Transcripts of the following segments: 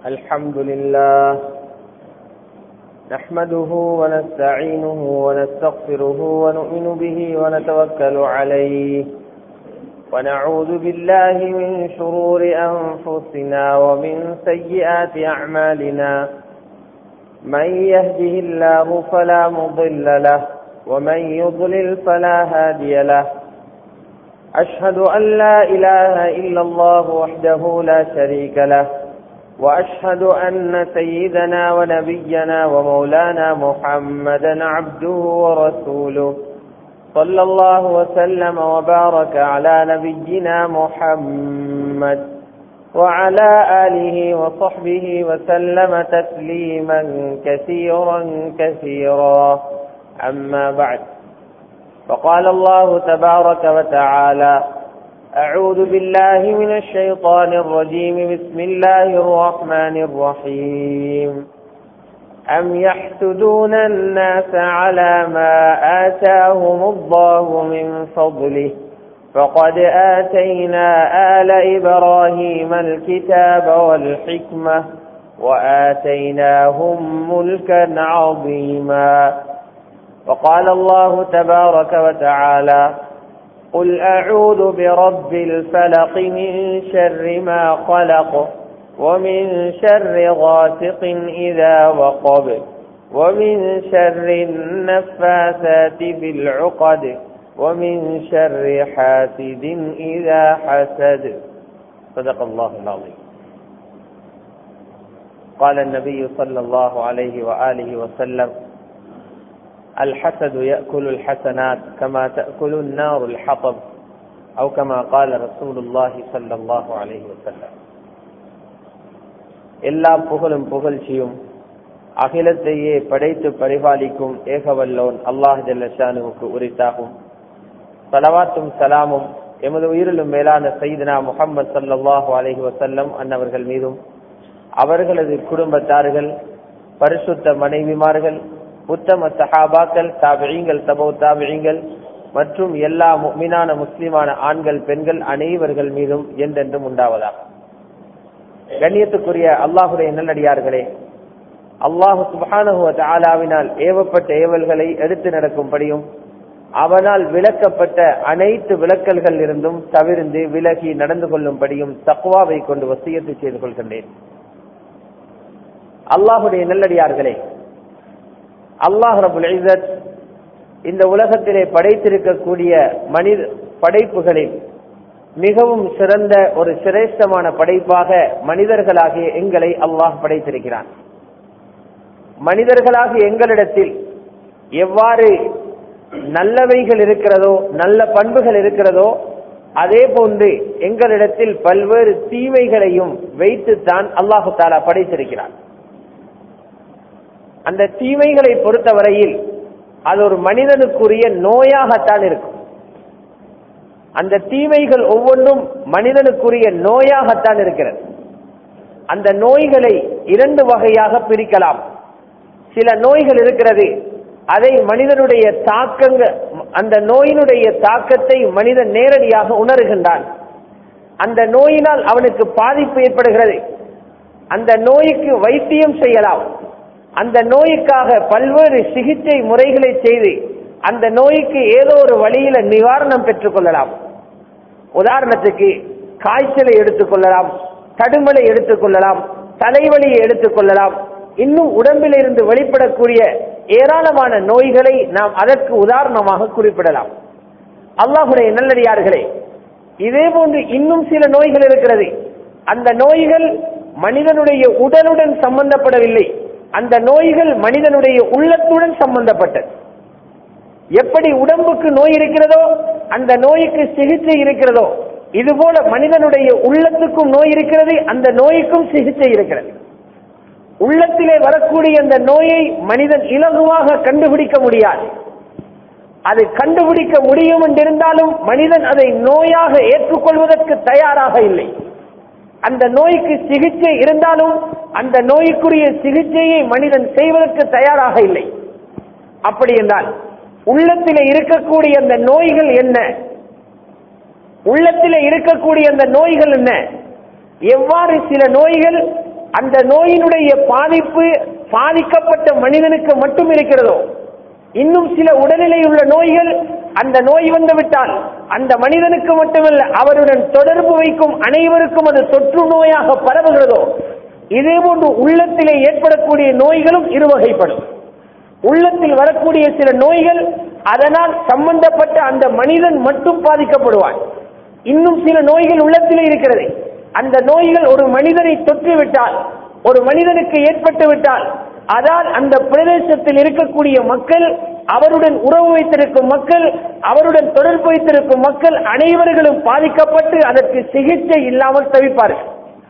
الحمد لله نحمده ونستعينه ونستغفره ونؤمن به ونتوكل عليه ونعوذ بالله من شرور أنفسنا ومن سيئات أعمالنا من يهده الله فلا مضل له ومن يضلل فلا هادي له أشهد أن لا إله إلا الله وحده لا شريك له وأشهد أن سيدنا ونبينا ومولانا محمدا عبده ورسوله صلى الله وسلم وبارك على نبينا محمد وعلى آله وصحبه وسلم تسليما كثيرا كثيرا أما بعد فقال الله تبارك وتعالى أعوذ بالله من الشيطان الرجيم بسم الله الرحمن الرحيم أم يحسدون الناس على ما آتاهم الله من فضله فقد آتينا آل إبراهيم الكتاب والحكمة وآتيناهم ملكا عظيما وقال الله تبارك وتعالى قل أعوذ برب الفلق من شر ما خلق ومن شر غاسق إذا وقب ومن شر النفاثات بالعقد ومن شر حاسد إذا حسد صدق الله العظيم قال النبي صلى الله عليه وآله وسلم الحسد يأكل الحسنات كما تأكل النار الحطب أو كما قال رسول الله صلى الله عليه وسلم எல்லா புகழும் புகழ்ச்சியும் அகிலத்தையே படைத்து பரிபாலிக்கும் ஏகவல்லோன் அல்லாஹ் ஜல்லஷானுவுக்கு உரித்தாகும் சலவாத்தும் சலாமும் எமது உயிரிலும் மேலான சைதனா முகமது சல்லாஹூ அலஹி வசல்லம் அன்னவர்கள் மீதும் அவர்களது குடும்பத்தார்கள் பரிசுத்த மனைவிமார்கள் உத்தம சஹாபாக்கள் தாபிழிங்கள் தபோ தாபிழிங்கள் மற்றும் எல்லா மீனான முஸ்லிமான ஆண்கள் பெண்கள் அனைவர்கள் மீதும் என்றென்றும் உண்டாவதாக கண்ணியத்துக்குரிய அல்லாஹுடைய நல்லடியார்களே அல்லாஹு சுபானுவ ஆலாவினால் ஏவப்பட்ட ஏவல்களை எடுத்து நடக்கும்படியும் அவனால் விளக்கப்பட்ட அனைத்து விளக்கல்கள் இருந்தும் தவிர்ந்து விலகி நடந்து கொள்ளும்படியும் தக்குவாவை கொண்டு வசியத்தை செய்து கொள்கின்றேன் அல்லாஹுடைய நல்லடியார்களே அல்லாஹ் ரபுல் இசத் இந்த உலகத்திலே படைத்திருக்கக்கூடிய மனித படைப்புகளில் மிகவும் சிறந்த ஒரு சிரேஷ்டமான படைப்பாக மனிதர்களாகிய எங்களை அல்லாஹ் படைத்திருக்கிறான் மனிதர்களாகிய எங்களிடத்தில் எவ்வாறு நல்லவைகள் இருக்கிறதோ நல்ல பண்புகள் இருக்கிறதோ அதே போன்று எங்களிடத்தில் பல்வேறு தீமைகளையும் வைத்துத்தான் அல்லாஹு தாலா படைத்திருக்கிறான் அந்த தீமைகளை பொறுத்தவரையில் அது ஒரு மனிதனுக்குரிய நோயாகத்தான் இருக்கும் அந்த தீமைகள் ஒவ்வொன்றும் மனிதனுக்குரிய நோயாகத்தான் இருக்கிறது அந்த நோய்களை இரண்டு வகையாக பிரிக்கலாம் சில நோய்கள் இருக்கிறது அதை மனிதனுடைய தாக்கங்க அந்த நோயினுடைய தாக்கத்தை மனிதன் நேரடியாக உணர்கின்றான் அந்த நோயினால் அவனுக்கு பாதிப்பு ஏற்படுகிறது அந்த நோய்க்கு வைத்தியம் செய்யலாம் அந்த நோய்க்காக பல்வேறு சிகிச்சை முறைகளை செய்து அந்த நோய்க்கு ஏதோ ஒரு வழியில நிவாரணம் பெற்றுக் கொள்ளலாம் உதாரணத்துக்கு காய்ச்சலை எடுத்துக்கொள்ளலாம் தடுமலை எடுத்துக்கொள்ளலாம் தலைவலியை எடுத்துக்கொள்ளலாம் இன்னும் உடம்பில் இருந்து வெளிப்படக்கூடிய ஏராளமான நோய்களை நாம் அதற்கு உதாரணமாக குறிப்பிடலாம் அல்லாஹுடைய நல்லடியார்களே இதே போன்று இன்னும் சில நோய்கள் இருக்கிறது அந்த நோய்கள் மனிதனுடைய உடலுடன் சம்பந்தப்படவில்லை அந்த நோய்கள் மனிதனுடைய உள்ளத்துடன் சம்பந்தப்பட்டது எப்படி உடம்புக்கு நோய் இருக்கிறதோ அந்த நோய்க்கு சிகிச்சை இருக்கிறதோ இதுபோல மனிதனுடைய உள்ளத்துக்கும் நோய் இருக்கிறது அந்த நோய்க்கும் சிகிச்சை இருக்கிறது உள்ளத்திலே வரக்கூடிய அந்த நோயை மனிதன் இலகுவாக கண்டுபிடிக்க முடியாது அது கண்டுபிடிக்க முடியும் என்றிருந்தாலும் மனிதன் அதை நோயாக ஏற்றுக்கொள்வதற்கு தயாராக இல்லை அந்த நோய்க்கு சிகிச்சை இருந்தாலும் அந்த நோய்க்குரிய சிகிச்சையை மனிதன் செய்வதற்கு தயாராக இல்லை அப்படி என்றால் உள்ளத்திலே இருக்கக்கூடிய அந்த நோய்கள் என்ன உள்ளத்திலே இருக்கக்கூடிய அந்த நோய்கள் என்ன எவ்வாறு சில நோய்கள் அந்த நோயினுடைய பாதிப்பு பாதிக்கப்பட்ட மனிதனுக்கு மட்டும் இருக்கிறதோ இன்னும் சில உடல்நிலை உள்ள நோய்கள் அந்த நோய் வந்து விட்டால் அந்த மனிதனுக்கு மட்டுமல்ல அவருடன் தொடர்பு வைக்கும் அனைவருக்கும் அது தொற்று நோயாக பரவுகிறதோ இதே போன்று உள்ளத்திலே ஏற்படக்கூடிய நோய்களும் இருவகைப்படும் உள்ளத்தில் வரக்கூடிய சில நோய்கள் அதனால் சம்பந்தப்பட்ட அந்த மனிதன் மட்டும் பாதிக்கப்படுவான் இன்னும் சில நோய்கள் உள்ளத்திலே இருக்கிறது அந்த நோய்கள் ஒரு மனிதனை தொற்று விட்டால் ஒரு மனிதனுக்கு ஏற்பட்டு விட்டால் அதால் அந்த பிரதேசத்தில் இருக்கக்கூடிய மக்கள் அவருடன் உறவு வைத்திருக்கும் மக்கள் அவருடன் தொடர்பு வைத்திருக்கும் மக்கள் அனைவர்களும் பாதிக்கப்பட்டு அதற்கு சிகிச்சை இல்லாமல் தவிப்பார்கள்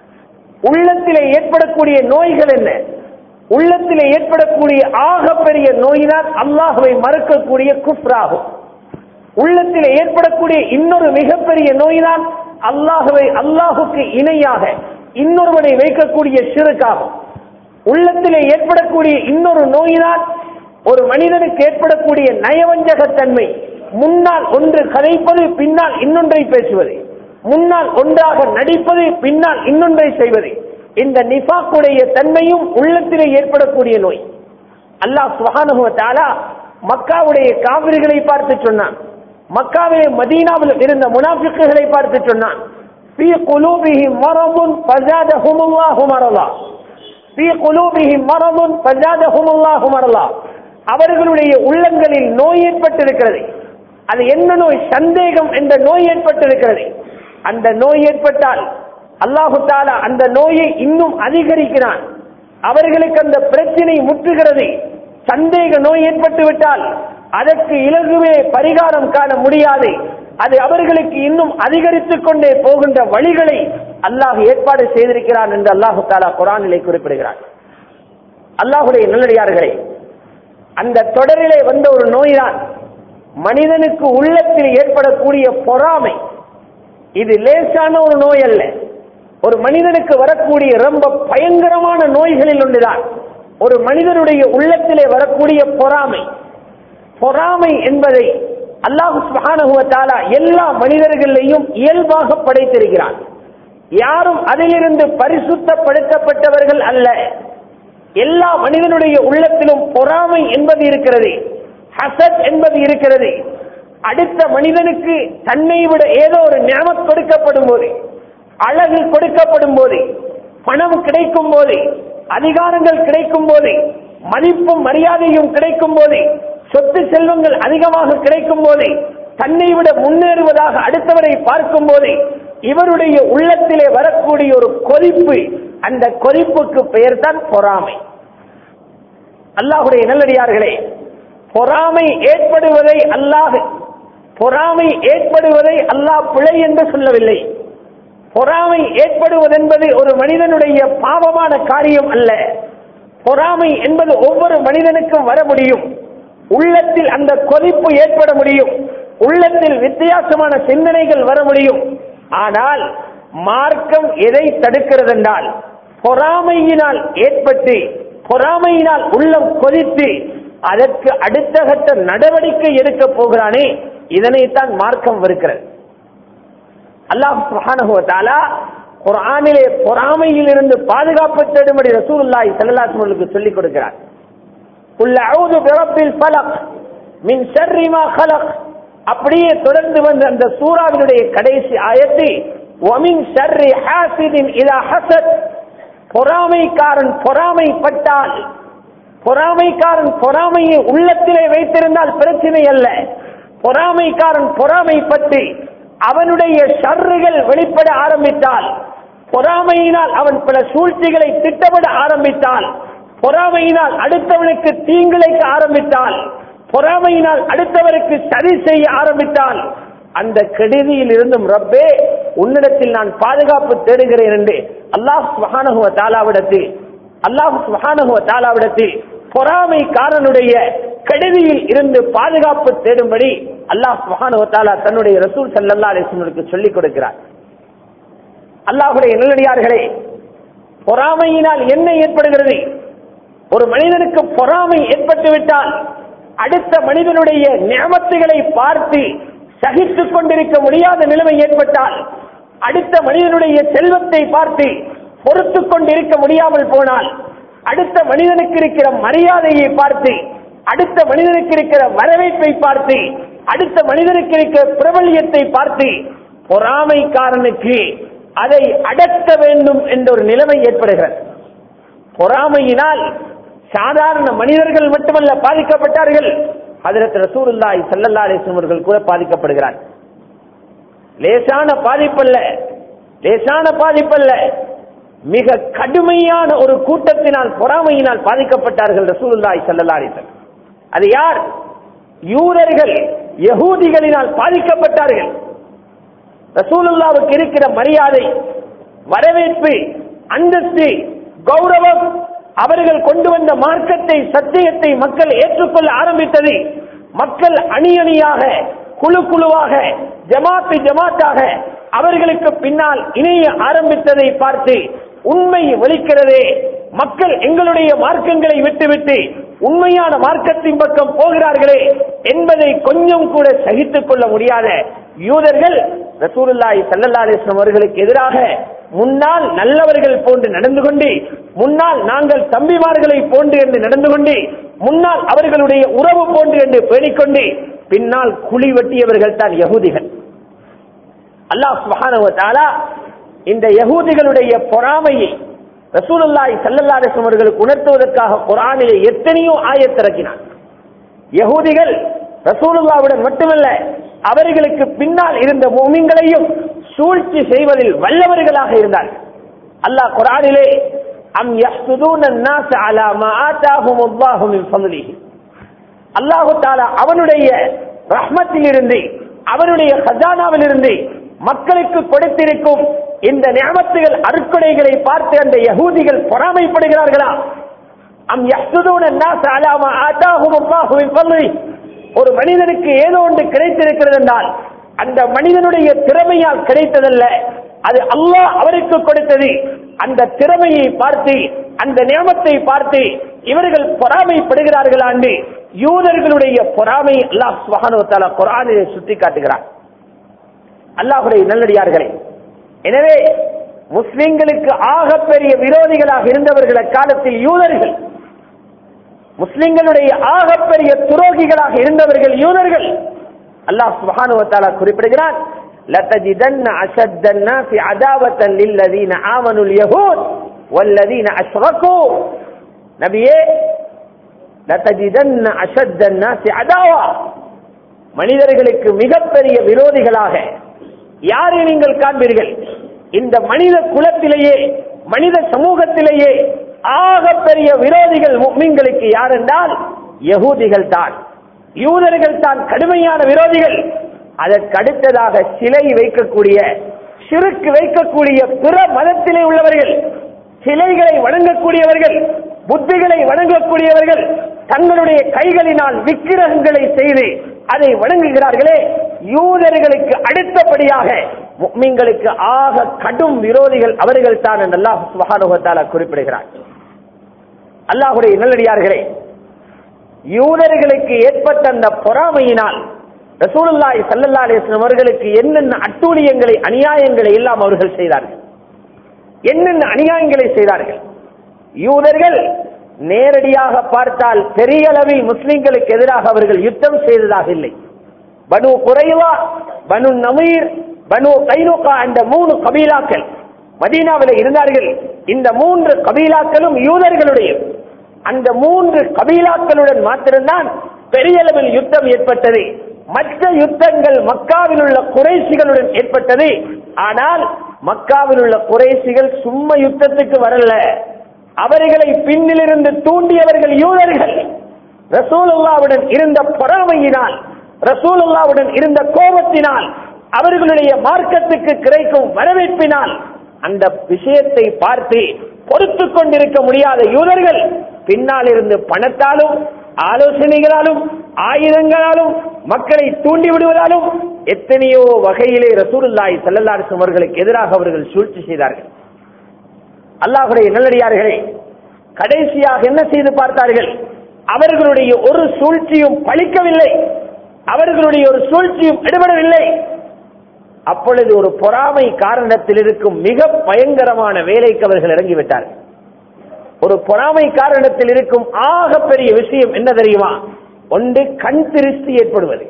உள்ளத்திலே ஏற்படக்கூடிய நோய்கள் என்ன உள்ளத்திலே ஏற்படக்கூடிய ஆகப்பெரிய நோயினால் அல்லாஹுவை மறுக்கக்கூடிய குஃப்ராகும் உள்ளத்திலே ஏற்படக்கூடிய இன்னொரு மிகப்பெரிய நோயினால் அல்லாஹுவை அல்லாஹுக்கு இணையாக இன்னொருவனை வைக்கக்கூடிய சிறுக்காகும் உள்ளத்திலே ஏற்படக்கூடிய இன்னொரு நோயினால் ஒரு மனிதனுக்கு ஏற்படக்கூடிய நயவஞ்சகத்தன்மை முன்னால் ஒன்று கதைப்பது பின்னால் இன்னொன்றை பேசுவது முன்னால் ஒன்றாக நடிப்பது பின்னால் இன்னொன்றை செய்வது இந்த நிஃபாக்குடைய தன்மையும் உள்ளத்திலே ஏற்படக்கூடிய நோய் அல்லாஹ் சுகானுபவத்தாலா மக்காவுடைய காவிரிகளை பார்த்து சொன்னான் மக்காவிலே மதீனாவில் இருந்த முனாஃபிக்குகளை பார்த்து சொன்னான் في قلوبهم مرض فزادهم الله مرضا في قلوبهم مرض فزادهم الله مرضا அவர்களுடைய உள்ளங்களில் நோய் ஏற்பட்டிருக்கிறது அது என்ன நோய் சந்தேகம் என்ற நோய் ஏற்பட்டிருக்கிறது அந்த நோய் ஏற்பட்டால் அல்லாஹு தாலா அந்த நோயை இன்னும் அதிகரிக்கிறான் அவர்களுக்கு அந்த பிரச்சனை முற்றுகிறது சந்தேக நோய் ஏற்பட்டு விட்டால் அதற்கு இலகுவே பரிகாரம் காண முடியாது அது அவர்களுக்கு இன்னும் அதிகரித்துக் கொண்டே போகின்ற வழிகளை அல்லாஹ் ஏற்பாடு செய்திருக்கிறான் என்று அல்லாஹு தாலா குரானிலே குறிப்பிடுகிறார் அல்லாஹுடைய நல்லடியார்களே அந்த தொடரிலே வந்த ஒரு நோய்தான் மனிதனுக்கு உள்ளத்தில் ஏற்படக்கூடிய பொறாமை இது லேசான ஒரு நோய் அல்ல ஒரு மனிதனுக்கு வரக்கூடிய ரொம்ப பயங்கரமான நோய்களில் ஒன்றுதான் ஒரு மனிதனுடைய உள்ளத்திலே வரக்கூடிய பொறாமை பொறாமை என்பதை அல்லாஹு சுபானுவத்தாலா எல்லா மனிதர்களையும் இயல்பாக படைத்திருக்கிறான் யாரும் அதிலிருந்து பரிசுத்தப்படுத்தப்பட்டவர்கள் அல்ல எல்லா மனிதனுடைய உள்ளத்திலும் பொறாமை என்பது இருக்கிறது ஹசத் என்பது இருக்கிறது அடுத்த மனிதனுக்கு தன்னை விட ஏதோ ஒரு ஞாபகம் கொடுக்கப்படும் போது அழகு கொடுக்கப்படும் போது பணம் கிடைக்கும் போது அதிகாரங்கள் கிடைக்கும் போது மதிப்பும் மரியாதையும் கிடைக்கும் போது சொத்து செல்வங்கள் அதிகமாக கிடைக்கும் போது தன்னை விட முன்னேறுவதாக அடுத்தவரை பார்க்கும் போது இவருடைய உள்ளத்திலே வரக்கூடிய ஒரு கொதிப்பு அந்த கொதிப்புக்கு பெயர் தான் பொறாமை அல்லாஹுடைய நல்லடியார்களே பொறாமை ஏற்படுவதை அல்லாஹ் பொறாமை ஏற்படுவதை அல்லாஹ் பிழை என்று சொல்லவில்லை பொறாமை ஏற்படுவதென்பது ஒரு மனிதனுடைய பாவமான காரியம் அல்ல பொறாமை என்பது ஒவ்வொரு மனிதனுக்கும் வர முடியும் உள்ளத்தில் அந்த கொதிப்பு ஏற்பட முடியும் உள்ளத்தில் வித்தியாசமான சிந்தனைகள் வர முடியும் ஆனால் மார்க்கம் எதை தடுக்கிறது என்றால் பொறாமையினால் ஏற்பட்டு பொறாமையினால் உள்ளம் கொதித்து அதற்கு அடுத்த கட்ட நடவடிக்கை எடுக்க போகிறானே இதனைத்தான் மார்க்கம் வருகிறது அல்லாஹ் சுஹானுவத்தாலா குரானிலே பொறாமையில் இருந்து பாதுகாப்பு தேடும்படி ரசூலுல்லாஹி ஸல்லல்லாஹு அலைஹி சொல்லிக் கொடுக்கிறார் குல் அஊது பிரப்பில் ஃபலக் மின் ஷர்ரி மா خلق அப்படியே தொடர்ந்து வந்த அந்த சூறாவினுடைய கடைசி ஆயத்தை வமின் ஷர்ரி ஹாசிதின் இதா ஹசத் பொறாமைக்காரன் பொறாமைப்பட்டால் பொறாமைக்காரன் பொறாமையை உள்ளத்திலே வைத்திருந்தால் பிரச்சனை அல்ல பொறாமைக்காரன் பொறாமைப்பட்டு அவனுடைய ஷர்றுகள் வெளிப்பட ஆரம்பித்தால் பொறாமையினால் அவன் பல சூழ்ச்சிகளை திட்டமிட ஆரம்பித்தால் பொறாமையினால் அடுத்தவனுக்கு தீங்கிழைக்க ஆரம்பித்தால் பொறாமையினால் அடுத்தவருக்கு சரி செய்ய ஆரம்பித்தால் அந்த கெடுதியில் இருந்தும் ரப்பே உன்னிடத்தில் நான் பாதுகாப்பு தேடுகிறேன் என்று அல்லாஹ் சுஹானகுவ தாலாவிடத்தில் அல்லாஹ் சுஹானகுவ தாலாவிடத்தில் பொறாமைக்காரனுடைய கெடுதியில் இருந்து பாதுகாப்பு தேடும்படி அல்லாஹ் சுஹானுவ தாலா தன்னுடைய ரசூல் சல்லல்லா அலிஸ்வனுக்கு சொல்லிக் கொடுக்கிறார் அல்லாஹுடைய நல்லடியார்களே பொறாமையினால் என்ன ஏற்படுகிறது ஒரு மனிதனுக்கு பொறாமை ஏற்பட்டு விட்டால் அடுத்த மனிதனுடைய நியமத்துகளை பார்த்து சகித்துக் கொண்டிருக்க முடியாத நிலைமை ஏற்பட்டால் அடுத்த மனிதனுடைய செல்வத்தை பார்த்து பொறுத்து கொண்டிருக்க முடியாமல் போனால் அடுத்த மனிதனுக்கு இருக்கிற மரியாதையை பார்த்து அடுத்த மனிதனுக்கு இருக்கிற வரவேற்பை பார்த்து அடுத்த மனிதனுக்கு இருக்கிற பிரபல்யத்தை பார்த்து பொறாமைக்காரனுக்கு அதை அடக்க வேண்டும் என்ற ஒரு நிலைமை ஏற்படுகிறது பொறாமையினால் சாதாரண மனிதர்கள் மட்டுமல்ல பாதிக்கப்பட்டார்கள் ஹதரத் ரசூலுல்லாஹி ஸல்லல்லாஹு அலைஹி வஸல்லம் அவர்கள் கூட பாதிக்கப்படுகிறார் லேசான பாதிப்பல்ல லேசான பாதிப்பல்ல மிக கடுமையான ஒரு கூட்டத்தினால் பொறாமையினால் பாதிக்கப்பட்டார்கள் ரசூலுல்லாஹி ஸல்லல்லாஹு அலைஹி வஸல்லம் அது யார் யூதர்கள் யகூதிகளினால் பாதிக்கப்பட்டார்கள் ரசூலுல்லாவுக்கு இருக்கிற மரியாதை வரவேற்பு அந்தஸ்து கௌரவம் அவர்கள் கொண்டு வந்த மார்க்கத்தை சத்தியத்தை மக்கள் ஏற்றுக்கொள்ள ஆரம்பித்தது மக்கள் அணி அணியாக குழு குழுவாக ஜமாத்து ஜமாத்தாக அவர்களுக்கு பின்னால் இணைய ஆரம்பித்ததை பார்த்து உண்மை வெளிக்கிறதே மக்கள் எங்களுடைய மார்க்கங்களை விட்டுவிட்டு உண்மையான மார்க்கத்தின் பக்கம் போகிறார்களே என்பதை கொஞ்சம் கூட சகித்துக் கொள்ள முடியாத யூதர்கள் ரசூலுல்லாஹி ஸல்லல்லாஹு அலைஹி வஸல்லம் அவர்களுக்கு எதிராக முன்னால் நல்லவர்கள் போன்று நடந்து கொண்டு முன்னால் நாங்கள் தம்பிமார்களை போன்று என்று நடந்து கொண்டு முன்னால் அவர்களுடைய உறவு போன்று என்று பேணிக்கொண்டு பின்னால் குழி வெட்டியவர்கள் தான் யகூதிகள் அல்லாஹ் சுப்ஹானஹு வ தஆலா இந்த யகூதிகளுடைய பொறாமையை ரசூலுல்லாஹி ஸல்லல்லாஹு அலைஹி வஸல்லம் அவர்களுக்கு உணர்த்துவதற்காக குர்ஆனிலே எத்தனையோ ஆயத்திறக்கினார் யகூதிகள் ரசூலுல்லாவுடன் மட்டுமல்ல அவர்களுக்கு பின்னால் இருந்த முமின்களையும் சூழ்ச்சி செய்வதில் வல்லவர்களாக இருந்தார்கள் அல்லாஹ் குர்ஆனிலே அம் யஹ்சுதூன الناس على ما آتاهم الله من فضله அல்லாஹு தாலா அவனுடைய ரஹ்மத்தில் இருந்து அவனுடைய கஜானாவில் இருந்து மக்களுக்கு கொடுத்திருக்கும் இந்த நியமத்துகள் அருக்கொடைகளை பார்த்து அந்த யகூதிகள் பொறாமைப்படுகிறார்களா அம் யஹ்சுதூன الناس على ما آتاهم الله من فضله ஒரு மனிதனுக்கு ஏதோ ஒன்று கிடைத்திருக்கிறது என்றால் அந்த மனிதனுடைய திறமையால் கிடைத்ததல்ல அது அல்லாஹ் அவருக்கு கொடுத்தது அந்த திறமையை பார்த்து அந்த நியமத்தை பார்த்து இவர்கள் பொறாமைப்படுகிறார்கள் ஆண்டு யூதர்களுடைய பொறாமை அல்லாஹ் சுபஹானஹு வ தஆலா குர்ஆனிலே சுட்டி காட்டுகிறார் அல்லாஹ்வுடைய நல்லடியார்களே எனவே முஸ்லிம்களுக்கு ஆகப்பெரிய விரோதிகளாக இருந்தவர்கள் காலத்தில் யூதர்கள் முஸ்லிம்களுடைய ஆகப்பெரிய துரோகிகளாக இருந்தவர்கள் யூதர்கள் அல்லாஹ் சுப்ஹானஹு வ தஆலா குறிப்பிடுகிறான் لتجدن أشد الناس عداوة للذين آمنوا اليهود والذين أشركوا நபியே لتجدن أشد الناس عداوة மனிதர்களுக்கு மிகப்பெரிய விரோதிகளாக யாரை நீங்கள் காண்பீர்கள் இந்த மனித குலத்திலேயே மனித சமூகத்திலேயே ஆகப்பெரிய விரோதிகள் முக்மீன்களுக்கு யார் என்றால் யகூதிகள் தான் யூதர்கள் தான் கடுமையான விரோதிகள் அதற்கு அடுத்ததாக சிலை வைக்கக்கூடிய சிறுக்கு வைக்கக்கூடிய பிற மதத்திலே உள்ளவர்கள் சிலைகளை வணங்கக்கூடியவர்கள் புத்திகளை வணங்கக்கூடியவர்கள் தங்களுடைய கைகளினால் விக்கிரகங்களை செய்து அதை வணங்குகிறார்களே யூதர்களுக்கு அடுத்தபடியாக முக்மீன்களுக்கு ஆக கடும் விரோதிகள் அவர்கள் தான் என்று அல்லாஹ் சுப்ஹானஹு வ தஆலா குறிப்பிடுகிறார் அல்லாஹுடைய நல்லடியார்களே யூதர்களுக்கு ஏற்பட்ட அந்த பொறாமையினால் ரசூலுல்லாஹி ஸல்லல்லாஹு அலைஹி வஸல்லம் அவர்களுக்கு என்னென்ன அட்டூழியங்களை அநியாயங்களை எல்லாம் அவர்கள் செய்தார்கள் என்னென்ன அநியாயங்களை செய்தார்கள் யூதர்கள் நேரடியாக பார்த்தால் பெரிய அளவில் முஸ்லிம்களுக்கு எதிராக அவர்கள் யுத்தம் செய்ததாக இல்லை பனு குறைவா பனு நமீர் பனு கைனுகா என்ற மூணு கபீலாக்கள் மதீனாவில் இருந்தார்கள் இந்த மூன்று கபீலாக்களும் யூதர்களுடைய அந்த மூன்று கபீலாக்களுடன் மாத்திரம்தான் பெரிய அளவில் யுத்தம் ஏற்பட்டது மற்ற யுத்தங்கள் மக்காவில் உள்ள குறைசிகளுடன் ஏற்பட்டது ஆனால் மக்காவில் உள்ள குறைசிகள் சும்மா யுத்தத்துக்கு வரல அவர்களை பின்னிலிருந்து தூண்டியவர்கள் யூதர்கள் ரசூலுல்லாவுடன் இருந்த பொறாமையினால் ரசூலுல்லாவுடன் இருந்த கோபத்தினால் அவர்களுடைய மார்க்கத்துக்கு கிடைக்கும் வரவேற்பினால் அந்த விஷயத்தை பார்த்து பொறுத்து கொண்டிருக்க முடியாத யூதர்கள் பின்னால் இருந்து பணத்தாலும் ஆலோசனைகளாலும் ஆயுதங்களாலும் மக்களை தூண்டி விடுவதாலும் எத்தனையோ வகையிலே ரசூலுல்லாஹி ஸல்லல்லாஹு அலைஹி வஸல்லம் அவர்களுக்கு எதிராக அவர்கள் சூழ்ச்சி செய்தார்கள் அல்லாஹுடைய நல்லடியார்களே கடைசியாக என்ன செய்து பார்த்தார்கள் அவர்களுடைய ஒரு சூழ்ச்சியும் பழிக்கவில்லை அவர்களுடைய ஒரு சூழ்ச்சியும் எடுபடவில்லை அப்பொழுது ஒரு பொறாமை காரணத்தில் இருக்கும் மிக பயங்கரமான வேலைக்கு அவர்கள் இறங்கிவிட்டார்கள் ஒரு பொறாமை காரணத்தில் இருக்கும் ஆக பெரிய விஷயம் என்ன தெரியுமா ஒன்று கண் திருஷ்டி ஏற்படுவது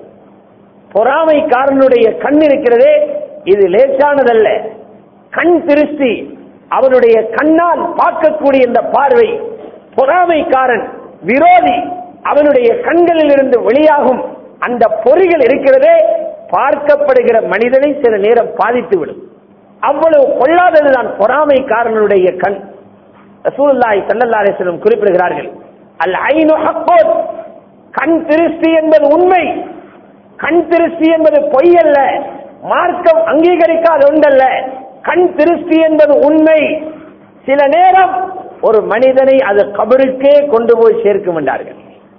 பொறாமைக்காரனுடைய கண் இருக்கிறதே இது லேசானதல்ல கண் திருஷ்டி அவனுடைய கண்ணால் பார்க்கக்கூடிய இந்த பார்வை பொறாமைக்காரன் விரோதி அவனுடைய கண்களில் இருந்து வெளியாகும் அந்த பொறிகள் இருக்கிறதே பார்க்கப்படுகிற மனிதனை சில நேரம் பாதித்துவிடும் அவ்வளவு கொள்ளாததுதான் பொறாமைக்காரனுடைய கண் ரசூலுல்லாஹி ஸல்லல்லாஹு அலைஹி வஸல்லம் குறிப்பிடுகிறார்கள் அல் ஐனு ஹக்கோத் கண் திருஷ்டி என்பது உண்மை கண் திருஷ்டி என்பது பொய் அல்ல மார்க்கம் அங்கீகரிக்காத ஒன்றல்ல கண் திருஷ்டி என்பது உண்மை சில நேரம் ஒரு மனிதனை அது கபருக்கே கொண்டு போய் சேர்க்கும் என்றார்கள்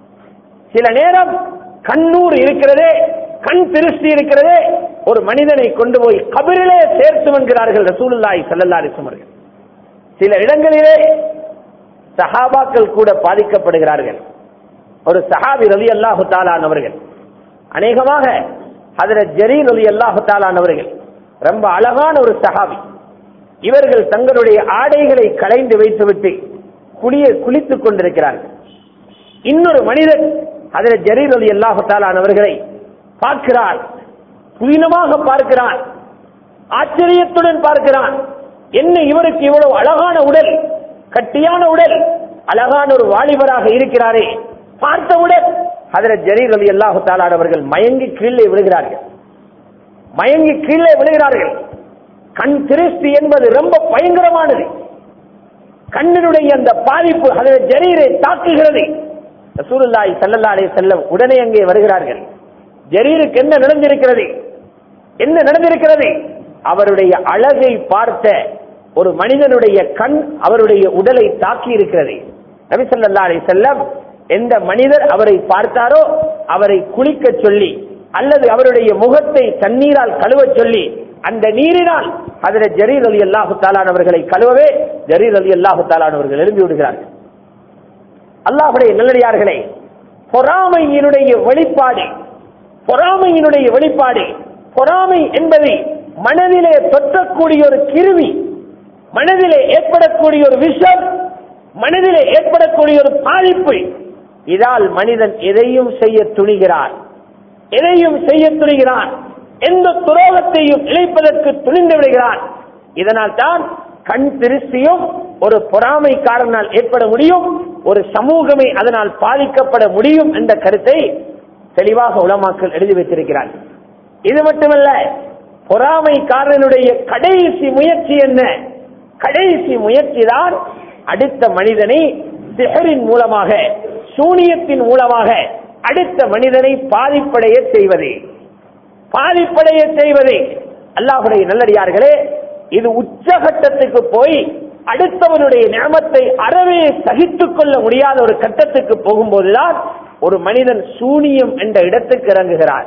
சில நேரம் கண்ணூர் இருக்கிறதே கண் திருஷ்டி இருக்கிறதே ஒரு மனிதனை கொண்டு போய் கபரிலே சேர்த்து என்கிறார்கள் ரசூலுல்லாஹி ஸல்லல்லாஹு அலைஹி வஸல்லம் சில இடங்களிலே சஹாபாக்கள் கூட பாதிக்கப்படுகிறார்கள் ஒரு சஹாபி ரலி அல்லாஹு தாலானவர்கள் அநேகமாக ஹதரத் ஜரீர் ரலி அல்லாஹு தாலானவர்கள் ரொம்ப அழகான ஒரு சஹாபி இவர்கள் தங்களுடைய ஆடைகளை களைந்து வைத்துவிட்டு குளிய குளித்துக் கொண்டிருக்கிறார்கள் இன்னொரு மனிதன் அதில் ஜரீர் அலி அல்லாஹு தாலானவர்களை பார்க்கிறார் புதினமாக பார்க்கிறான் ஆச்சரியத்துடன் பார்க்கிறான் என்ன இவருக்கு இவ்வளவு அழகான உடல் கட்டியான உடல் அழகான ஒரு வாலிபராக இருக்கிறாரே பார்த்தவுடன் அதில் ஜரீர் அலி அல்லாஹு தாலானவர்கள் மயங்கி கீழே விழுகிறார்கள் மயங்கி கீழே விழுகிறார்கள் கண் திருஷ்டி என்பது ரொம்ப பயங்கரமானது கண்ணினுடைய அந்த பாதிப்பு அதில் ஜரீரை தாக்குகிறது ரசூலுல்லாஹி ஸல்லல்லாஹு அலைஹி வஸல்லம் உடனே அங்கே வருகிறார்கள் ஜரீருக்கு என்ன நடந்திருக்கிறது என்ன நடந்திருக்கிறது அவருடைய அழகை பார்த்த ஒரு மனிதனுடைய கண் அவருடைய உடலை தாக்கி இருக்கிறது நபி ஸல்லல்லாஹு அலைஹி வஸல்லம் எந்த மனிதர் அவரை பார்த்தாரோ அவரை குளிக்க சொல்லி அல்லது அவருடைய முகத்தை தண்ணீரால் கழுவச் சொல்லி அந்த நீரினால் அதில் ஜரீர் அலி அல்லாஹு தாலானவர்களை கழுவவே ஜரீர் அலி அல்லாஹு தாலானவர்கள் எழுப்பி விடுகிறார்கள் அல்லாஹுடைய நல்லடியார்களே பொறாமையினுடைய வெளிப்பாடு பொறாமையினுடைய வெளிப்பாடு பொறாமை என்பது மனதிலே தொற்றக்கூடிய ஒரு கிருமி மனதிலே ஏற்படக்கூடிய ஒரு விஷம் மனதிலே ஏற்படக்கூடிய ஒரு பாதிப்பு இதால் மனிதன் எதையும் செய்ய துணிகிறான் எதையும் செய்ய துணிகிறான் எந்த துரோகத்தையும் இழைப்பதற்கு துணிந்து விடுகிறான் இதனால் தான் கண் திருஷ்டியும் ஒரு பொறாமைக்காரனால் ஏற்பட முடியும் ஒரு சமூகமே அதனால் பாதிக்கப்பட முடியும் என்ற கருத்தை தெளிவாக உலமாக்கள் எழுதி வைத்திருக்கிறார் இது மட்டுமல்ல பொறாமைக்காரனுடைய கடைசி முயற்சி என்ன கடைசி முயற்சி தான் அடுத்த மனிதனை சிகரின் மூலமாக சூனியத்தின் மூலமாக அடுத்த மனிதனை பாதிப்படைய செய்வது பாதிப்படைய செய்வது அல்லாஹுடைய நல்லடியார்களே இது உச்சகட்டத்துக்கு போய் அடுத்தவனுடைய நியமத்தை அறவே சகித்துக் கொள்ள முடியாத ஒரு கட்டத்துக்கு போகும்போதுதான் ஒரு மனிதன் சூனியம் என்ற இடத்துக்கு இறங்குகிறார்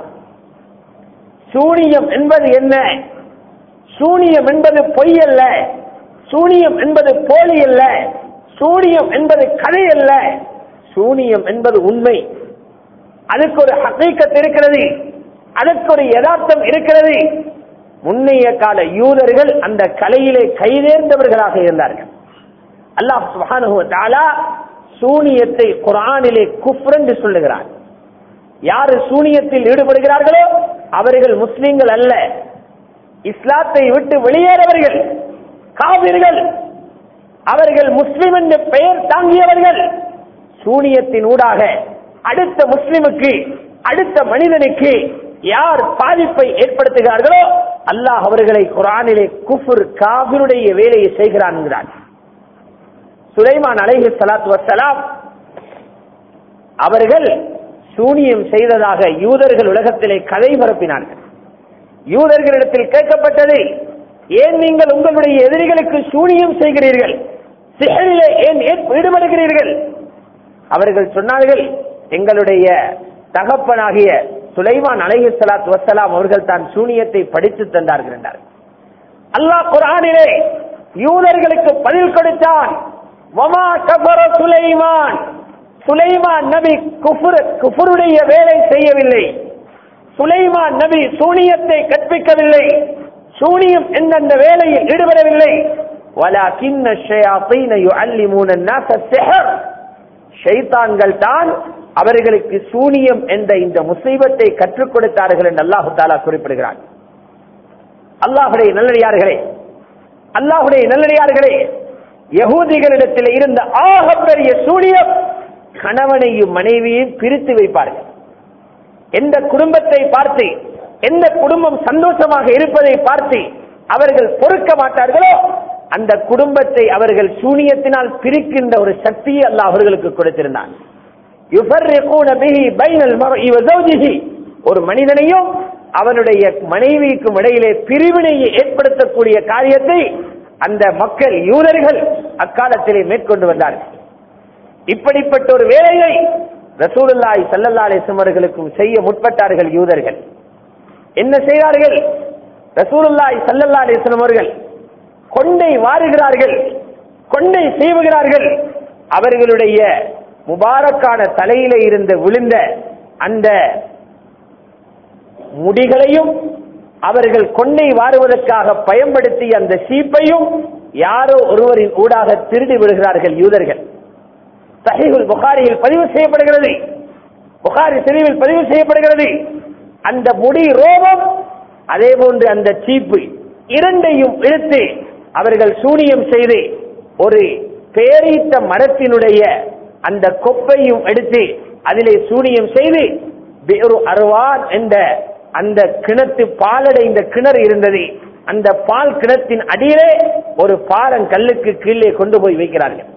சூனியம் என்பது என்ன சூனியம் என்பது பொய் அல்ல சூனியம் என்பது போலி அல்ல சூனியம் என்பது கதை அல்ல சூனியம் என்பது உண்மை அதுக்கு ஒரு ஹக்கீக்கத் இருக்கிறது அதற்கு ஒரு யதார்த்தம் இருக்கிறது முன்னைய கால யூதர்கள் அந்த கலையிலே கைதேர்ந்தவர்களாக இருந்தார்கள் அல்லாஹ் சுப்ஹானஹு வ தஆலா சூனியத்தை குர்ஆனிலே குஃப்ர் என்று சொல்லுகிறார் யார் சூனியத்தில் ஈடுபடுகிறார்களோ அவர்கள் முஸ்லிம்கள் அல்ல இஸ்லாத்தை விட்டு வெளியேறவர்கள் காவிர்கள் அவர்கள் முஸ்லிம் என்ற பெயர் தாங்கியவர்கள் சூனியத்தின் ஊடாக அடுத்த முஸ்லிமுக்கு அடுத்த மனிதனுக்கு யார் பாதிப்பை ஏற்படுத்துகிறார்களோ அல்லாஹ் அவர்களை குரானிலே குஃபுர் காபிருடைய வேலையை செய்கிறான் என்கிறார் சுலைமான் அலைஹி சலாத்து வசலாம் அவர்கள் சூனியம் செய்ததாக யூதர்கள் உலகத்திலே கதை பரப்பினார்கள் யூதர்களிடத்தில் கேட்கப்பட்டது ஏன் நீங்கள் உங்களுடைய எதிரிகளுக்கு சூனியம் செய்கிறீர்கள் சிகரிலே ஏன் ஏன் ஈடுபடுகிறீர்கள் அவர்கள் சொன்னார்கள் எங்களுடைய தகப்பனாகிய சுலைமான் அலைஹி சலாத்து வசலாம் அவர்கள் தான் சூனியத்தை படித்து தந்தார்கள் என்றார் அல்லாஹ் குரானிலே யூதர்களுக்கு பதில் கொடுத்தான் வமா கபர சுலைமான் சுலைமான் நபி குஃபுர் குஃபுருடைய வேலை செய்யவில்லை சுலைமான் நபி சூனியத்தை கற்பிக்கவில்லை சூனியம் எந்தெந்த வேலையில் ஈடுபடவில்லை وَلَكِنَّ الشَّيَاطِينَ يُعَلِّمُونَ النَّاسَ السِّحْرَ ஷைத்தான்கள் தான் அவர்களுக்கு சூனியம் என்ற இந்த முசீபத்தை கற்றுக் கொடுத்தார்கள் என்று அல்லாஹு தாலா குறிப்பிடுகிறார் அல்லாஹுடைய நல்லடியார்களே அல்லாஹுடைய நல்லடியார்களே யகூதிகளிடத்தில் இருந்த ஆகப்பெரிய சூனியம் கணவனையும் மனைவியையும் பிரித்து வைப்பார்கள் எந்த குடும்பத்தை பார்த்து எந்த குடும்பம் சந்தோஷமாக இருப்பதை பார்த்து அவர்கள் பொறுக்க மாட்டார்களோ அந்த குடும்பத்தை அவர்கள் சூனியத்தினால் பிரிக்கின்ற ஒரு சக்தியை அல்லாஹ் அவர்களுக்கு கொடுத்திருந்தான் يفرقون به بين المرء وزوجه ஒரு மனிதனையும் அவனுடைய மனைவிக்கும் இடையிலே பிரிவினையை ஏற்படுத்தக்கூடிய காரியத்தை அந்த மக்கள் யூதர்கள் அக்காலத்திலே மேற்கொண்டு வந்தார்கள் இப்படிப்பட்ட ஒரு வேலையை ரசூலுல்லாஹி ஸல்லல்லாஹு அலைஹி வஸல்லம் அவர்களுக்கும் செய்ய முற்பட்டார்கள் யூதர்கள் என்ன செய்தார்கள் ரசூலுல்லாஹி ஸல்லல்லாஹு அலைஹி வஸல்லம் அவர்கள் கொண்டை வாருகிறார்கள் கொண்டை செய்வுகிறார்கள் அவர்களுடைய முபாரக்கான தலையில இருந்து விழுந்த அந்த முடிகளையும் அவர்கள் கொண்டை வாருவதற்காக பயன்படுத்திய அந்த சீப்பையும் யாரோ ஒருவரின் ஊடாக திருடி விடுகிறார்கள் யூதர்கள் சஹீஹுல் புகாரியில் பதிவு செய்யப்படுகிறது புகாரி செறிவில் பதிவு செய்யப்படுகிறது அந்த முடி ரோமம் அதே போன்று அந்த சீப்பு இரண்டையும் இழுத்து அவர்கள் சூனியம் செய்து ஒரு பேரீத்த மரத்தினுடைய அந்த கொப்பையும் எடுத்து அதிலே சூனியம் செய்து ஒரு அருவான் என்ற அந்த கிணத்து பாலடைந்த கிணறு இருந்தது அந்த பால் கிணத்தின் அடியிலே ஒரு பாறங்கல்லுக்கு கீழே கொண்டு போய் வைக்கிறார்கள்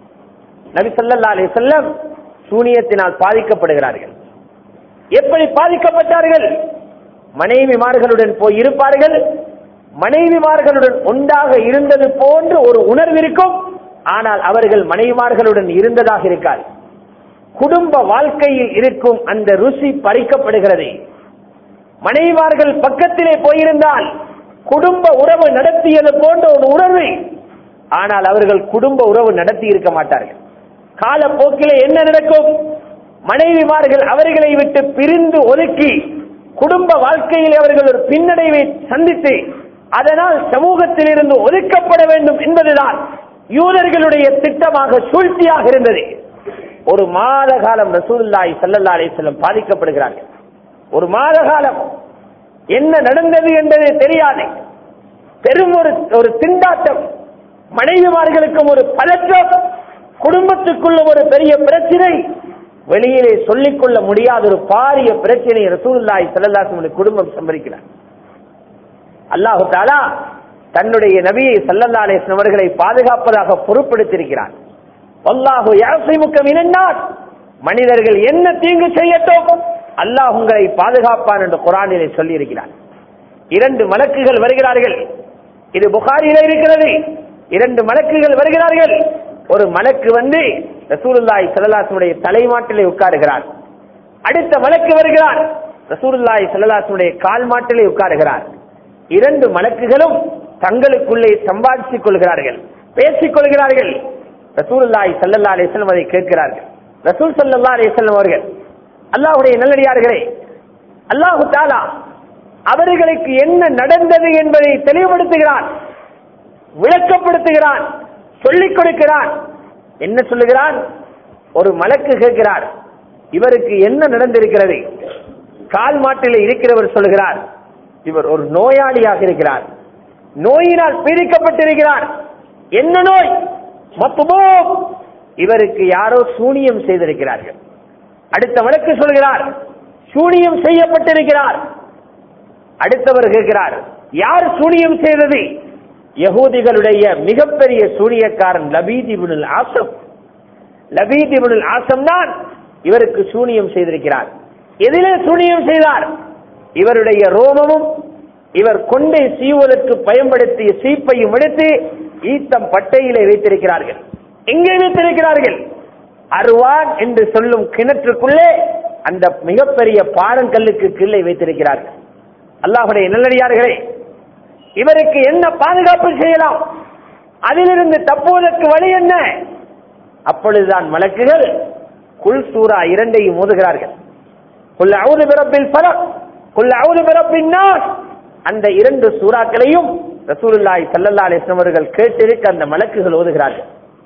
நபி ஸல்லல்லாஹு அலைஹி வஸல்லம் சூனியத்தினால் பாதிக்கப்படுகிறார்கள் எப்படி பாதிக்கப்பட்டார்கள் மனைவிமார்களுடன் போய் இருப்பார்கள் மனைவிமார்களுடன் ஒன்றாக இருந்தது போன்று ஒரு உணர்வு இருக்கும் ஆனால் அவர்கள் மனைவிமார்களுடன் இருந்ததாக இருக்காது குடும்ப வாழ்க்கையில் இருக்கும் அந்த ருசி பறிக்கப்படுகிறது மனைவிமார்கள் பக்கத்திலே போயிருந்தால் குடும்ப உறவு நடத்தியது போன்ற ஒரு உணர்வு ஆனால் அவர்கள் குடும்ப உறவு நடத்தி இருக்க மாட்டார்கள் காலப்போக்கிலே என்ன நடக்கும் மனைவிமார்கள் அவர்களை விட்டு பிரிந்து ஒதுக்கி குடும்ப வாழ்க்கையில் அவர்கள் ஒரு பின்னடைவை சந்தித்து அதனால் சமூகத்தில் இருந்து ஒதுக்கப்பட வேண்டும் என்பதுதான் யூதர்களுடைய திட்டமாக சூழ்ச்சியாக இருந்தது ஒரு மாத காலம் ரசூலுல்லாஹி ஸல்லல்லாஹு அலைஹி வஸல்லம் பாதிக்கப்படுகிறார்கள் ஒரு மாத காலம் என்ன நடந்தது என்பது தெரியாது பெரும் ஒரு ஒரு திண்டாட்டம் மனைவிமார்களுக்கும் ஒரு பதற்றம் குடும்பத்துக்குள்ள ஒரு பெரிய பிரச்சனை வெளியிலே சொல்லிக்கொள்ள முடியாத ஒரு பாரிய பிரச்சனை ரசூலுல்லாஹி ஸல்லல்லாஹு அலைஹி வஸல்லம் குடும்பம் சம்பரிக்கிறார் அல்லாஹு தாலா தன்னுடைய நபியை ஸல்லல்லாஹு அலைஹி வஸல்லம் அவர்களை பாதுகாப்பதாக பொறுப்படுத்தியிருக்கிறார் அல்லாஹு யாசிமுக்க மினன்னார் மனிதர்கள் என்ன தீங்கு செய்யட்டும் அல்லாஹ் உங்களை பாதுகாப்பான் என்று குரானிலே சொல்லி இருக்கிறார் இரண்டு மலக்குகள் வருகிறார்கள் இது புகாரிலே இருக்கிறது இரண்டு மலக்குகள் வருகிறார்கள் ஒரு மலக்கு வந்து ரசூலுல்லாஹி ஸல்லல்லாஹுடைய தலைமாட்டிலே உட்காருகிறார் அடுத்த மலக்கு வருகிறார் ரசூலுல்லாஹி ஸல்லல்லாஹுடைய கால் மாட்டிலே உட்காருகிறார் இரண்டு மலக்குகளும் தங்களுக்குள்ளே சம்பாதித்துக் கொள்கிறார்கள் பேசிக் கொள்கிறார்கள் ரசூலுல்லாஹி ஸல்லல்லாஹு அலைஹி வஸல்லம் அதை கேட்கிறார்கள் ரசூல் ஸல்லல்லாஹு அலைஹி வஸல்லம் அவர்கள் அல்லாஹ்வுடைய நல்லடியார்களே அல்லாஹு தாலா அவர்களுக்கு என்ன நடந்தது என்பதை தெளிவுபடுத்துகிறான் விளக்கப்படுத்துகிறான் சொல்லிக் கொடுக்கிறான் என்ன சொல்லுகிறான் ஒரு மலக்கு கேட்கிறார் இவருக்கு என்ன நடந்திருக்கிறது கால் மாட்டில் இருக்கிறவர் சொல்லுகிறார் இவர் ஒரு நோயாளியாக இருக்கிறார் நோயினால் பீடிக்கப்பட்டிருக்கிறார் என்ன நோய் மத்துமோ இவருக்கு யாரோ சூனியம் செய்திருக்கிறார்கள் அடுத்த வழக்கு சொல்கிறார் சூனியம் செய்யப்பட்டிருக்கிறார் அடுத்தவர் கேட்கிறார் யார் சூனியம் செய்தது யகூதிகளுடைய மிகப்பெரிய சூனியக்காரன் Labid Ibnul Asam Labid Ibnul Asam தான் இவருக்கு சூனியம் செய்திருக்கிறார் எதிலே சூனியம் செய்தார் இவருடைய ரோமமும் இவர் கொண்டை சீவதற்கு பயன்படுத்திய சீப்பையும் எடுத்து ஈத்தம் பட்டையிலே வைத்திருக்கிறார்கள் எங்கே வைத்திருக்கிறார்கள் அருவான் என்று சொல்லும் கிணற்றுக்குள்ளே அந்த மிகப்பெரிய பாறங்கல்லுக்கு கீழே வைத்திருக்கிறார்கள் அல்லாஹுடைய நல்லடியார்களே இவருக்கு என்ன பாதுகாப்பு செய்யலாம் அதிலிருந்து தப்புவதற்கு வழி என்ன அப்பொழுதுதான் மலக்குகள் குல் சூரா இரண்டையும் மோதுகிறார்கள் குல் அவுது பிரபில் பலக் குல் அவுது பிரப்பின் நாஸ் அந்த இரண்டு சூறாக்களையும் ரசூலுல்லாஹி ஸல்லல்லாஹு அலைஹி வஸல்லம் அவர்கள் கேட்டிருக்க அந்த மலக்குகள் ஓதுகிறார்கள்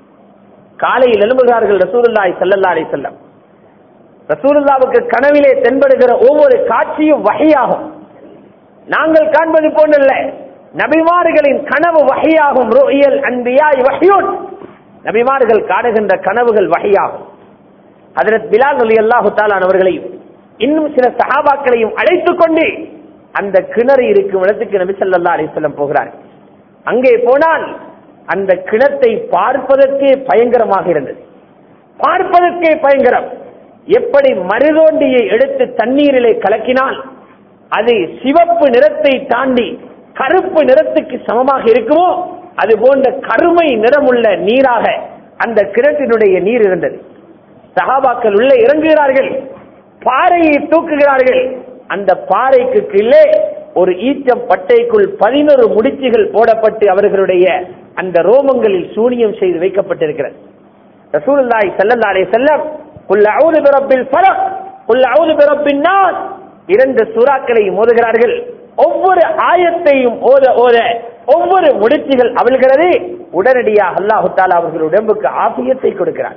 காலையில் எழும்புகிறார்கள் ரசூலுல்லாஹி ஸல்லல்லாஹு அலைஹி வஸல்லம் ரசூலுல்லாவுக்கு கனவிலே தென்படுகிற ஒவ்வொரு காட்சியும் வகையாகும் நாங்கள் காண்பது போன்றல்ல நபிமார்களின் கனவு வகையாகும் ருயல் அன்பியாய் வகையோன் நபிமார்கள் காணுகின்ற கனவுகள் வகையாகும் ஹதரத் பிலால் அலி அல்லாஹு அவர்களையும் இன்னும் சில சஹாபாக்களையும் அழைத்துக் கொண்டு அந்த கிணறு இருக்கும் இடத்துக்கு நபி ஸல்லல்லாஹு அலைஹி வஸல்லம் போகிறார் அங்கே போனால் அந்த கிணத்தை பார்ப்பதற்கே பயங்கரமாக இருந்தது பார்ப்பதற்கே பயங்கரம் எப்படி மருதோண்டியை எடுத்து தண்ணீரிலே கலக்கினால் அது சிவப்பு நிறத்தை தாண்டி கருப்பு நிறத்துக்கு சமமாக இருக்குமோ அது போன்ற கருமை நிறமுள்ள நீராக அந்த கிணற்றினுடைய நீர் இருந்தது சகாபாக்கள் உள்ளே இறங்குகிறார்கள் பாறையை தூக்குகிறார்கள் அந்த பாறைக்கு கீழே ஒரு ஈச்சம் பட்டைக்குள் பதினொரு முடிச்சுகள் போடப்பட்டு அவர்களுடைய அந்த ரோமங்களில் சூனியம் செய்து வைக்கப்பட்டிருக்கிறது ரசூலுல்லாஹி ஸல்லல்லாஹு அலைஹி வஸல்லம் குல் அஊது பிரப்பில் ஃபலக் குல் அஊது பிரப்பின் நாஸ் இரண்டு சூறாக்களை மோதுகிறார்கள் ஒவ்வொரு ஆயத்தையும் ஓத ஓத ஒவ்வொரு முடிச்சுகள் அவிழ்கிறது உடனடியாக அல்லாஹு தாலா அவர்கள் உடம்புக்கு ஆபியத்தை கொடுக்கிறார்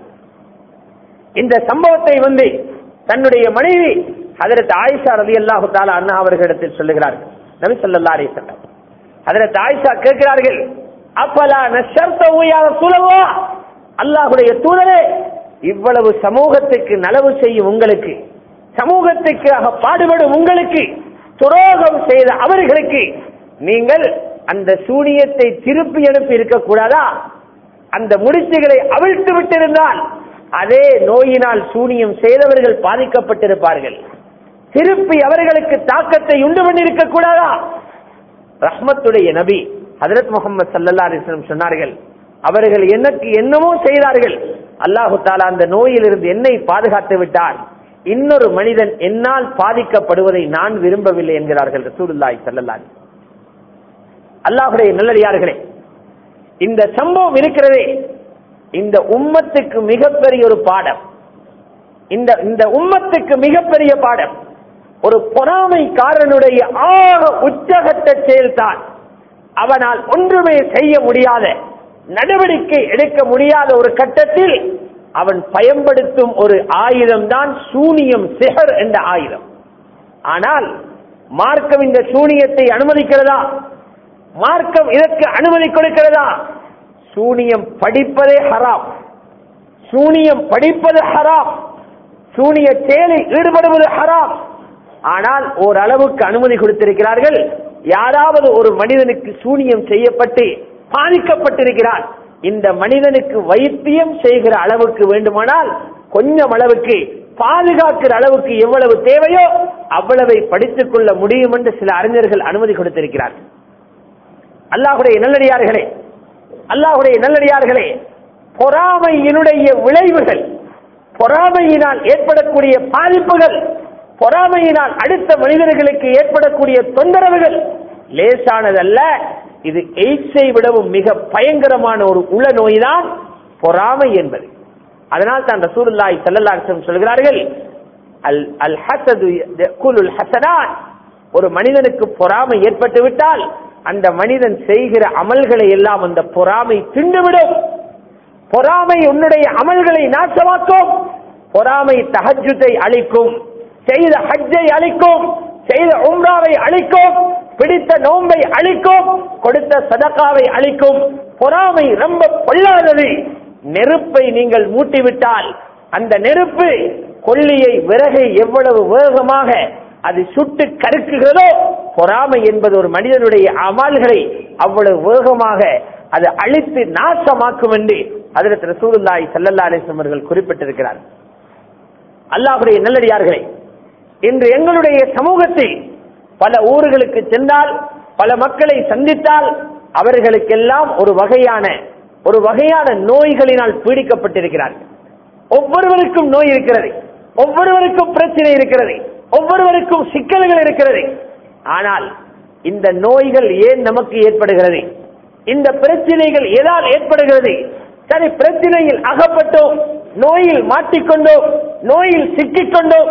இந்த சம்பவத்தை வந்து தன்னுடைய மனைவி ஹதரத் ஆயிஷா ரதி அல்லாஹு தாலா அண்ணா அவர்களிடத்தில் சொல்லுகிறார்கள் நபி சொல்லா அலி சொல்லம் ஹதரத் ஆயிஷா கேட்கிறார்கள் அப்பலா நஷர்த்தா சுலவா அல்லாஹுடைய தூதரே இவ்வளவு சமூகத்துக்கு நலவு செய்யும் உங்களுக்கு சமூகத்துக்காக பாடுபடும் உங்களுக்கு துரோகம் செய்த அவர்களுக்கு நீங்கள் அந்த சூனியத்தை திருப்பி அனுப்பி இருக்க கூடாதா அந்த முடிச்சுகளை அவிழ்த்து விட்டிருந்தால் அதே நோயினால் சூனியம் செய்தவர்கள் பாதிக்கப்பட்டிருப்பார்கள் திருப்பி அவர்களுக்கு தாக்கத்தை உண்டு பண்ணிருக்க கூடாதா ரஹ்மத்துடைய நபி ஹதரத் முகமது சல்லா அலிஸ்லம் சொன்னார்கள் அவர்கள் எனக்கு என்னமோ செய்தார்கள் அல்லாஹு தாலா அந்த நோயிலிருந்து என்னை பாதுகாத்து விட்டார் இன்னொரு மனிதன் என்னால் பாதிக்கப்படுவதை நான் விரும்பவில்லை என்கிறார்கள் ரசூலுல்லாய் சல்லல்லாஹி அல்லாஹுடைய நல்லடியார்களே இந்த சம்பவம் இருக்கிறதே இந்த உம்மத்துக்கு மிகப்பெரிய ஒரு பாடம் இந்த இந்த உம்மத்துக்கு மிகப்பெரிய பாடம் ஒரு பொறாமைக்காரனுடைய ஆக உச்சகட்ட செயல்தான் அவனால் ஒன்றுமே செய்ய முடியாத நடவடிக்கை எடுக்க முடியாத ஒரு கட்டத்தில் அவன் பயன்படுத்தும் ஒரு ஆயுதம் தான் சூனியம் சிகர் என்ற ஆயுதம் ஆனால் மார்க்கம் இந்த சூனியத்தை அனுமதிக்கிறதா மார்க்கம் இதற்கு அனுமதி கொடுக்கிறதா சூனியம் படிப்பதே ஹராம் சூனியம் படிப்பது ஹராம் சூனிய செயலில் ஈடுபடுவது ஹராம் ஆனால் ஓரளவுக்கு அனுமதி கொடுத்திருக்கிறார்கள் யாராவது ஒரு மனிதனுக்கு சூனியம் செய்யப்பட்டு பாதிக்கப்பட்டிருக்கிறார் இந்த மனிதனுக்கு வைத்தியம் செய்கிற அளவுக்கு வேண்டுமானால் கொஞ்சம் அளவுக்கு பாதுகாக்கிற அளவுக்கு எவ்வளவு தேவையோ அவ்வளவை படித்துக் கொள்ள முடியும் என்று சில அறிஞர்கள் அனுமதி கொடுத்திருக்கிறார்கள் அல்லாஹுடைய நல்லடியார்களே அல்லாஹுடைய நல்லடியார்களே பொறாமையினுடைய விளைவுகள் பொறாமையினால் ஏற்படக்கூடிய பாதிப்புகள் பொறாமையினால் அடுத்த மனிதர்களுக்கு ஏற்படக்கூடிய தொந்தரவுகள் லேசானதல்ல இது எய்ட்ஸை விடவும் மிக பயங்கரமான ஒரு உள நோய்தான் பொறாமை என்பது அதனால் தான் ரசூலுல்லாஹி ஸல்லல்லாஹு அலைஹி வஸல்லம் சொல்கிறார்கள் அல் அல் ஹசது யகுலுல் ஹசனாத் ஒரு மனிதனுக்கு பொறாமை ஏற்பட்டு விட்டால் அந்த மனிதன் செய்கிற அமல்களை எல்லாம் அந்த பொறாமை திண்டுவிடும் பொறாமை உன்னுடைய அமல்களை நாசமாக்கும் பொறாமை தஹஜுத்தை அளிக்கும் செய்த ஹஜ்ஜை அளிக்கும் செய்த உம்ராவை அளிக்கும் பிடித்த நோன்பை அளிக்கும் கொடுத்த சதக்காவை அளிக்கும் பொறாமை ரொம்ப பொல்லாதது நெருப்பை நீங்கள் மூட்டிவிட்டால் அந்த நெருப்பு கொல்லியை விறகை எவ்வளவு வேகமாக அது சுட்டு கருக்குகிறதோ பொறாமை என்பது ஒரு மனிதனுடைய அமல்களை அவ்வளவு வேகமாக அது அழித்து நாசமாக்கும் என்று அதில் ரசூலுல்லாஹி ஸல்லல்லாஹு அலைஹி வஸல்லம் அவர்கள் குறிப்பிட்டிருக்கிறார் அல்லாஹ்வுடைய நல்லடியார்களே இன்று எங்களுடைய சமூகத்தில் பல ஊர்களுக்கு சென்றால் பல மக்களை சந்தித்தால் அவர்களுக்கெல்லாம் ஒரு வகையான ஒரு வகையான நோய்களினால் பீடிக்கப்பட்டிருக்கிறார்கள் ஒவ்வொருவருக்கும் நோய் இருக்கிறது ஒவ்வொருவருக்கும் பிரச்சனை இருக்கிறது ஒவ்வொருவருக்கும் சிக்கல்கள் இருக்கிறது ஆனால் இந்த நோய்கள் ஏன் நமக்கு ஏற்படுகிறது இந்த பிரச்சனைகள் எதால் ஏற்படுகிறது சரி பிரச்சனையில் அகப்பட்டோம் நோயில் மாட்டிக்கொண்டோம் நோயில் சிக்கிக்கொண்டோம்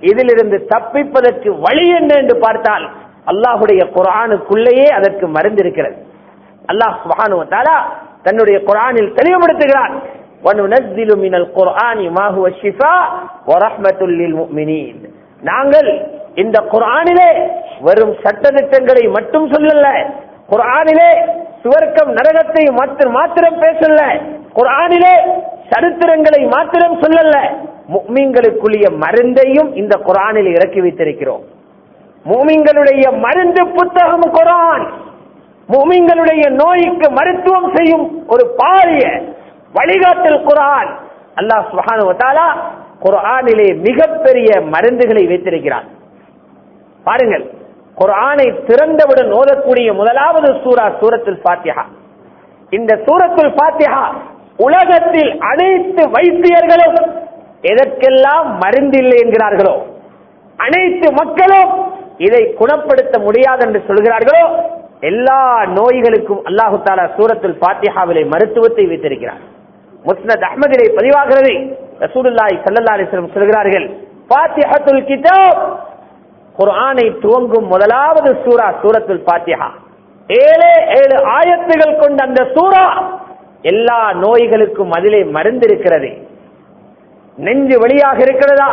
இதிலிருந்து தப்பிப்பதற்கு வழி என்ன என்று பார்த்தால் அல்லாஹுடைய குரானுக்குள்ளேயே அதற்கு மருந்து இருக்கிறது அல்லாஹ் சுப்ஹானஹு வ தஆலா தன்னுடைய குரானில் தெளிவுபடுத்துகிறான் وَنُنَزِّلُ مِنَ الْقُرْآنِ مَا هُوَ شِفَاءٌ وَرَحْمَةٌ لِلْمُؤْمِنِينَ நாங்கள் இந்த குர்ஆனிலே வெறும் சட்டதிட்டங்களை மட்டும் சொல்லல குர்ஆனிலே சுவர்க்கம் நரகத்தை மாத்திரம் மாத்திரம் பேசல குர்ஆனிலே சரித்திரங்களை மாத்திரம் சொல்லல முக்மீன்களுக்குரிய மருந்தையும் இந்த குர்ஆனில் இறக்கி வைத்திருக்கிறோம் மூமிங்களுடைய மருந்து புத்தகம் குரான் மூமிங்களுடைய நோய்க்கு மருத்துவம் செய்யும் ஒரு பாரிய வழிகாட்டல் குரான் அல்லாஹ் சுப்ஹானஹு வ தஆலா குர்ஆனிலே மிகப்பெரிய மருந்துகளை வைத்திருக்கிறார் பாருங்கள் குர்ஆனை திறந்தவுடன் ஓதக்கூடிய முதலாவது சூரா சூரத்துல் ஃபாத்திஹா இந்த சூரத்துல் ஃபாத்திஹா உலகத்தில் அனைத்து வைத்தியர்களும் எதற்கெல்லாம் மருந்தில்லை என்கிறார்களோ அனைத்து மக்களும் இதை குணப்படுத்த முடியாது என்று சொல்கிறார்களோ எல்லா நோய்களுக்கும் அல்லாஹு தாலா சூரத்துல் பாத்தியாவிலே மருத்துவத்தை வைத்திருக்கிறார் முஸ்னத் அஹ்மதிலே பதிவாகிறது ரசூலுல்லாஹி ஸல்லல்லாஹு அலைஹி வஸல்லம் சொல்கிறார்கள் ஃபாத்திஹத்துல் கிதாப் குர்ஆனை துவங்கும் முதலாவது சூரா சூரத்துல் பாத்திஹா ஏழே ஏழு ஆயத்துகள் கொண்ட அந்த சூரா எல்லா நோய்களுக்கும் அதிலே மருந்து இருக்கிறது நெஞ்சு வழியாக இருக்கிறதா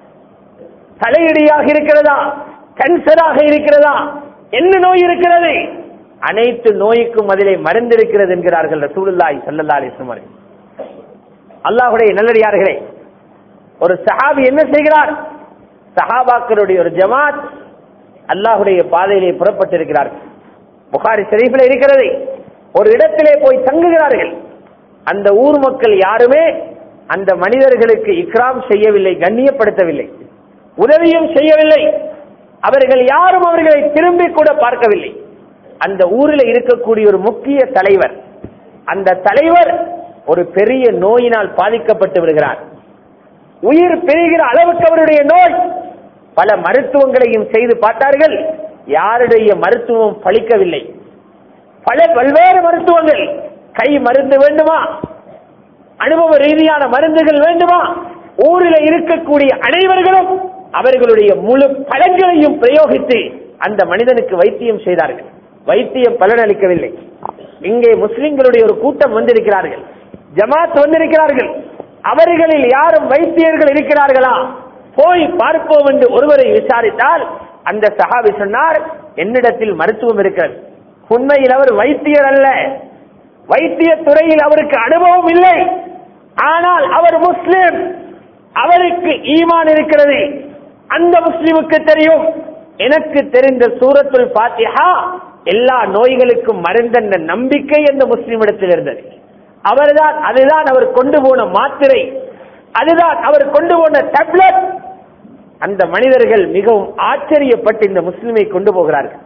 தலையடியாக இருக்கிறதா கேன்சராக இருக்கிறதா என்ன நோய் இருக்கிறது அனைத்து நோய்க்கும் அதிலே மருந்து இருக்கிறது என்கிறார்கள் ரசூலுல்லாஹி ஸல்லல்லாஹு அலைஹி வஸல்லம் அவர்கள். அல்லாஹ்வுடைய நல்லடியார்களே ஒரு சஹாபி என்ன செய்கிறார் சஹாபாக்களுடைய ஒரு ஜமாத் அல்லாஹ்வுடைய பாதையிலே புறப்பட்டிருக்கிறார்கள் புகாரி ஷரீஃபில் இருக்கிறது ஒரு இடத்திலே போய் தங்குகிறார்கள் அந்த ஊர் மக்கள் யாருமே அந்த மனிதர்களுக்கு இக்ராம் செய்யவில்லை கண்ணியப்படுத்தவில்லை உதவியும் செய்யவில்லை அவர்கள் யாரும் அவர்களை திரும்பி கூட பார்க்கவில்லை அந்த ஊரில் இருக்கக்கூடிய ஒரு முக்கிய தலைவர் அந்த தலைவர் ஒரு பெரிய நோயினால் பாதிக்கப்பட்டு விடுகிறார் உயிர் பெறுகிற அளவுக்கு அவருடைய நோய் பல மருத்துவங்களையும் செய்து பார்த்தார்கள் யாருடைய மருத்துவம் பலிக்கவில்லை பல பல்வேறு மருத்துவங்கள் கை மருந்து வேண்டுமா அனுபவ ரீதியான மருந்துகள் வேண்டுமா ஊரில் இருக்கக்கூடிய அனைவர்களும் அவர்களுடைய முழு பலன்களையும் பிரயோகித்து அந்த மனிதனுக்கு வைத்தியம் செய்தார்கள் வைத்தியம் பலனளிக்கவில்லை இங்கே முஸ்லிம்களுடைய ஒரு கூட்டம் வந்திருக்கிறார்கள் ஜமாத் வந்திருக்கிறார்கள் அவர்களில் யாரும் வைத்தியர்கள் இருக்கிறார்களா போய் பார்ப்போம் என்று ஒருவரை விசாரித்தால் அந்த சஹாபி சொன்னார் என்னிடத்தில் மருத்துவம் இருக்கிறது உண்மையில் அவர் வைத்தியர் அல்ல வைத்திய துறையில் அவருக்கு அனுபவம் இல்லை ஆனால் அவர் முஸ்லிம் அவருக்கு ஈமான் இருக்கிறது அந்த முஸ்லிமுக்கு தெரியும் எனக்கு தெரிந்த சூரத்துல் பாத்திஹா எல்லா நோய்களுக்கும் மருந்தென்ற நம்பிக்கை அந்த முஸ்லிமிடத்தில் இருந்தது அவர்தான் அதுதான் அவர் கொண்டு போன மாத்திரை அதுதான் அவர் கொண்டு போன டேப்லெட் அந்த மனிதர்கள் மிகவும் ஆச்சரியப்பட்டு இந்த முஸ்லிமை கொண்டு போகிறார்கள்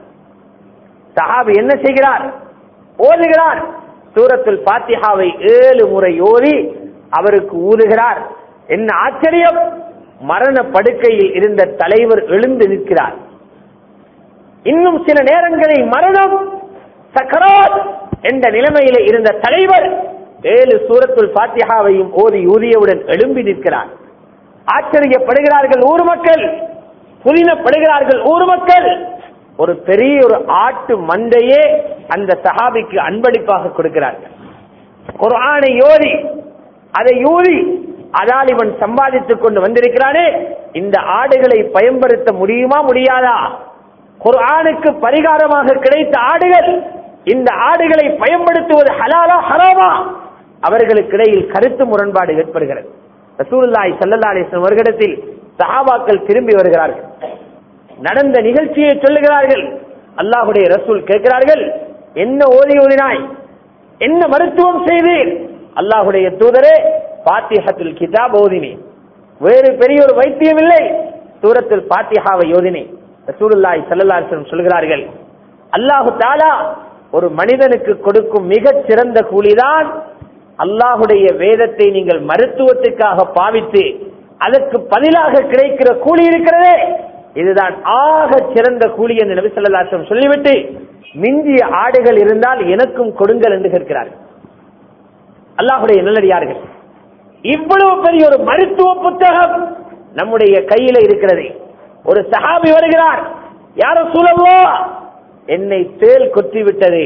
சஹாபி என்ன செய்கிறார் ஓதுகிறார் சூரத்துல் பாத்திஹாவை ஏழு முறை ஓதி அவருக்கு ஊதுகிறார் என்ன ஆச்சரியம் மரண படுக்கையில் இருந்த தலைவர் எழுந்து நிற்கிறார் இன்னும் சில நேரங்களில் மரணம் சக்கராத் என்ற நிலைமையில இருந்த தலைவர் ஏழு சூரத்துல் பாத்தியாவையும் ஓதி ஊதியவுடன் எழும்பி நிற்கிறார் ஆச்சரியப்படுகிறார்கள் ஊர் மக்கள் புதினப்படுகிறார்கள் ஊர் மக்கள் ஒரு பெரிய ஒரு ஆட்டு மந்தையே அந்த சஹாபிக்கு அன்பளிப்பாக கொடுக்கிறார்கள் குர்ஆனை ஓதி அதை ஊதி அதால் இவன் சம்பாதித்துக் கொண்டு வந்திருக்கிறானே இந்த ஆடுகளை பயன்படுத்த முடியுமா முடியாதா குர்ஆனுக்கு பரிகாரமாக கிடைத்த ஆடுகள் இந்த ஆடுகளை பயன்படுத்துவது ஹலாலா ஹராமா அவர்களுக்கு இடையில் கருத்து முரண்பாடு ஏற்படுகிறது ரசூலுல்லாஹி ஸல்லல்லாஹு அலைஹி வஸல்லம் அவர்களிடத்தில் சஹாபாக்கள் திரும்பி வருகிறார்கள் நடந்த நிகழ்ச்சியை சொல்லுகிறார்கள் அல்லாஹுடைய ரசூல் கேட்கிறார்கள் என்ன ஓதி ஓதினாய் என்ன மருத்துவம் செய்தீர் அல்லாஹுடைய தூதரே பாத்திஹத்துல் கிதாப் ஓதினேன் வேறு பெரிய ஒரு வைத்தியம் இல்லை சூரத்தில் பாத்திஹாவை ஓதினேன் ரசூலுல்லாஹி ஸல்லல்லாஹு அலைஹி வஸல்லம் சொல்கிறார்கள் அல்லாஹு தாலா ஒரு மனிதனுக்கு கொடுக்கும் மிகச் சிறந்த கூலிதான் அல்லாஹுடைய வேதத்தை நீங்கள் மருத்துவத்துக்காக பாவித்து அதற்கு பதிலாக கிடைக்கிற கூலி இருக்கிறதே இதுதான் ஆக சிறந்த கூலி என்று நபி ஸல்லல்லாஹு அலைஹி வஸல்லம் சொல்லிவிட்டு மிஞ்சிய ஆடுகள் இருந்தால் எனக்கும் கொடுங்கள் என்று கேட்கிறார்கள் அல்லாஹுடைய நல்லடியார்கள் இவ்வளவு பெரிய ஒரு மருத்துவ புத்தகம் நம்முடைய கையில இருக்கிறது ஒரு சஹாபி வருகிறார் யார சூழல்லோ என்னை தேல் கொத்தி விட்டது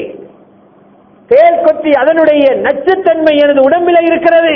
தேல் கொத்தி அதனுடைய நச்சுத்தன்மை எனது உடம்பில இருக்கிறது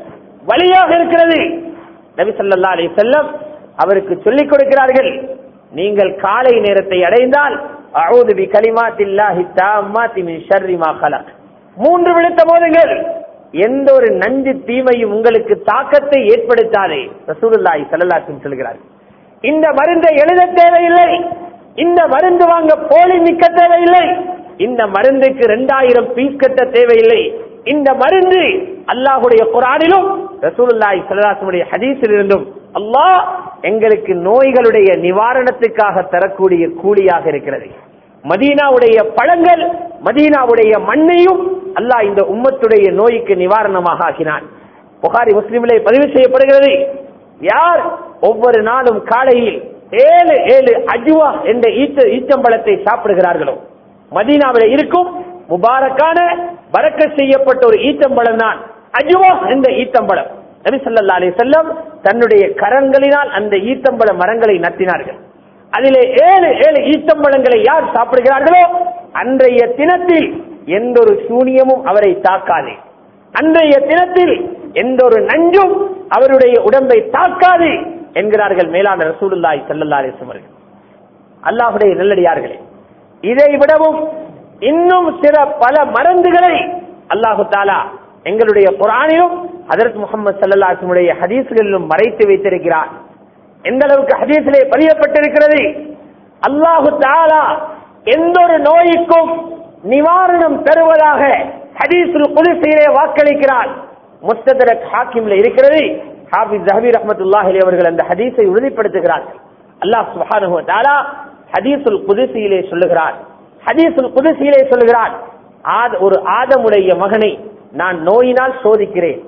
வலியாக இருக்கிறது நபி ஸல்லல்லாஹு அலைஹி வஸல்லம் அவருக்கு சொல்லிக் கொடுக்கிறார்கள் நீங்கள் காலை நேரத்தை அடைந்தால் அஊது பி கலிமாத்தில்லாஹி தாம்மாத்தி மின் ஷர்ரி மா கலக் மூன்று விழுத்த போதுங்கள் எந்த ஒரு நஞ்சு தீமையும் உங்களுக்கு தாக்கத்தை ஏற்படுத்தாதே ரசூலுல்லாஹி ஸல்லல்லாஹு அலைஹி வஸல்லம் சொல்கிறார்கள் இந்த மருந்தை எழுத தேவையில்லை இந்த மருந்து வாங்க போலி நிக்க தேவையில்லை இந்த மருந்துக்கு இரண்டாயிரம் பீஸ் கட்ட தேவையில்லை இந்த மருந்து அல்லாஹுடைய குரானிலும் ரசூலுல்லாஹி ஸல்லல்லாஹு ஹதீஸில் இருந்தும் அல்லாஹ் எங்களுக்கு நோய்களுடைய நிவாரணத்துக்காக தரக்கூடிய கூலியாக இருக்கிறது மதீனாவுடைய பழங்கள் மதீனாவுடைய மண்ணையும் அல்லாஹ் இந்த உம்மத்துடைய நோய்க்கு நிவாரணமாக ஆக்கினான் புகாரி முஸ்லிமிலே பதிவு செய்யப்படுகிறது யார் ஒவ்வொரு நாளும் காலையில் ஏழு ஏழு அஜுவா என்ற ஈச்ச ஈச்சம்பழத்தை சாப்பிடுகிறார்களோ மதீனாவில் இருக்கும் முபாரக்கான பறக்க செய்யப்பட்ட ஒரு ஈச்சம்பழம் தான் அஜுவா என்ற ஈத்தம்பழம் நபி ஸல்லல்லாஹு அலைஹி வஸல்லம் தன்னுடைய கரங்களினால் அந்த ஈத்தம்பழ மரங்களை நட்டினார்கள் அதிலே ஏழு ஏழு ஈத்தம்பழங்களை யார் சாப்பிடுகிறார்களோ அன்றைய தினத்தில் எந்த ஒரு சூனியமும் அவரை தாக்காது அன்றைய தினத்தில் எந்த ஒரு நஞ்சும் அவருடைய உடம்பை தாக்காது என்கிறார்கள் மேலான ரசூலுல்லாஹி ஸல்லல்லாஹு அலைஹி வஸல்லம் அவர்கள். அல்லாஹ்வுடைய நல்லடியார்களே இதை விடவும் இன்னும் சில பல மருந்துகளை அல்லாஹு தாலா எங்களுடைய குரானிலும் ஹதரத் முகமது சல்லாஹுடைய ஹதீஸ்களிலும் மறைத்து வைத்திருக்கிறார் எந்த அளவுக்கு ஹதீஸிலே பதியப்பட்டிருக்கிறது அல்லாஹு தாலா எந்த ஒரு நோய்க்கும் நிவாரணம் தருவதாக ஹதீஸுல் குதிசையிலே வாக்களிக்கிறார் முஸ்தரக் ஹாக்கிம்ல இருக்கிறது ஹாபிஸ் ஜஹபீர் ரஹமத்துல்லாஹி அவர்கள் அந்த ஹதீஸை உறுதிப்படுத்துகிறார்கள் அல்லாஹ் சுப்ஹானஹு வ தஆலா ஹதீஸுல் குதிசியிலே சொல்லுகிறார் ஹதீஸுல் குதிசியிலே சொல்லுகிறார் ஆத ஒரு ஆதமுடைய மகனை நான் நோயினால் சோதிக்கிறேன்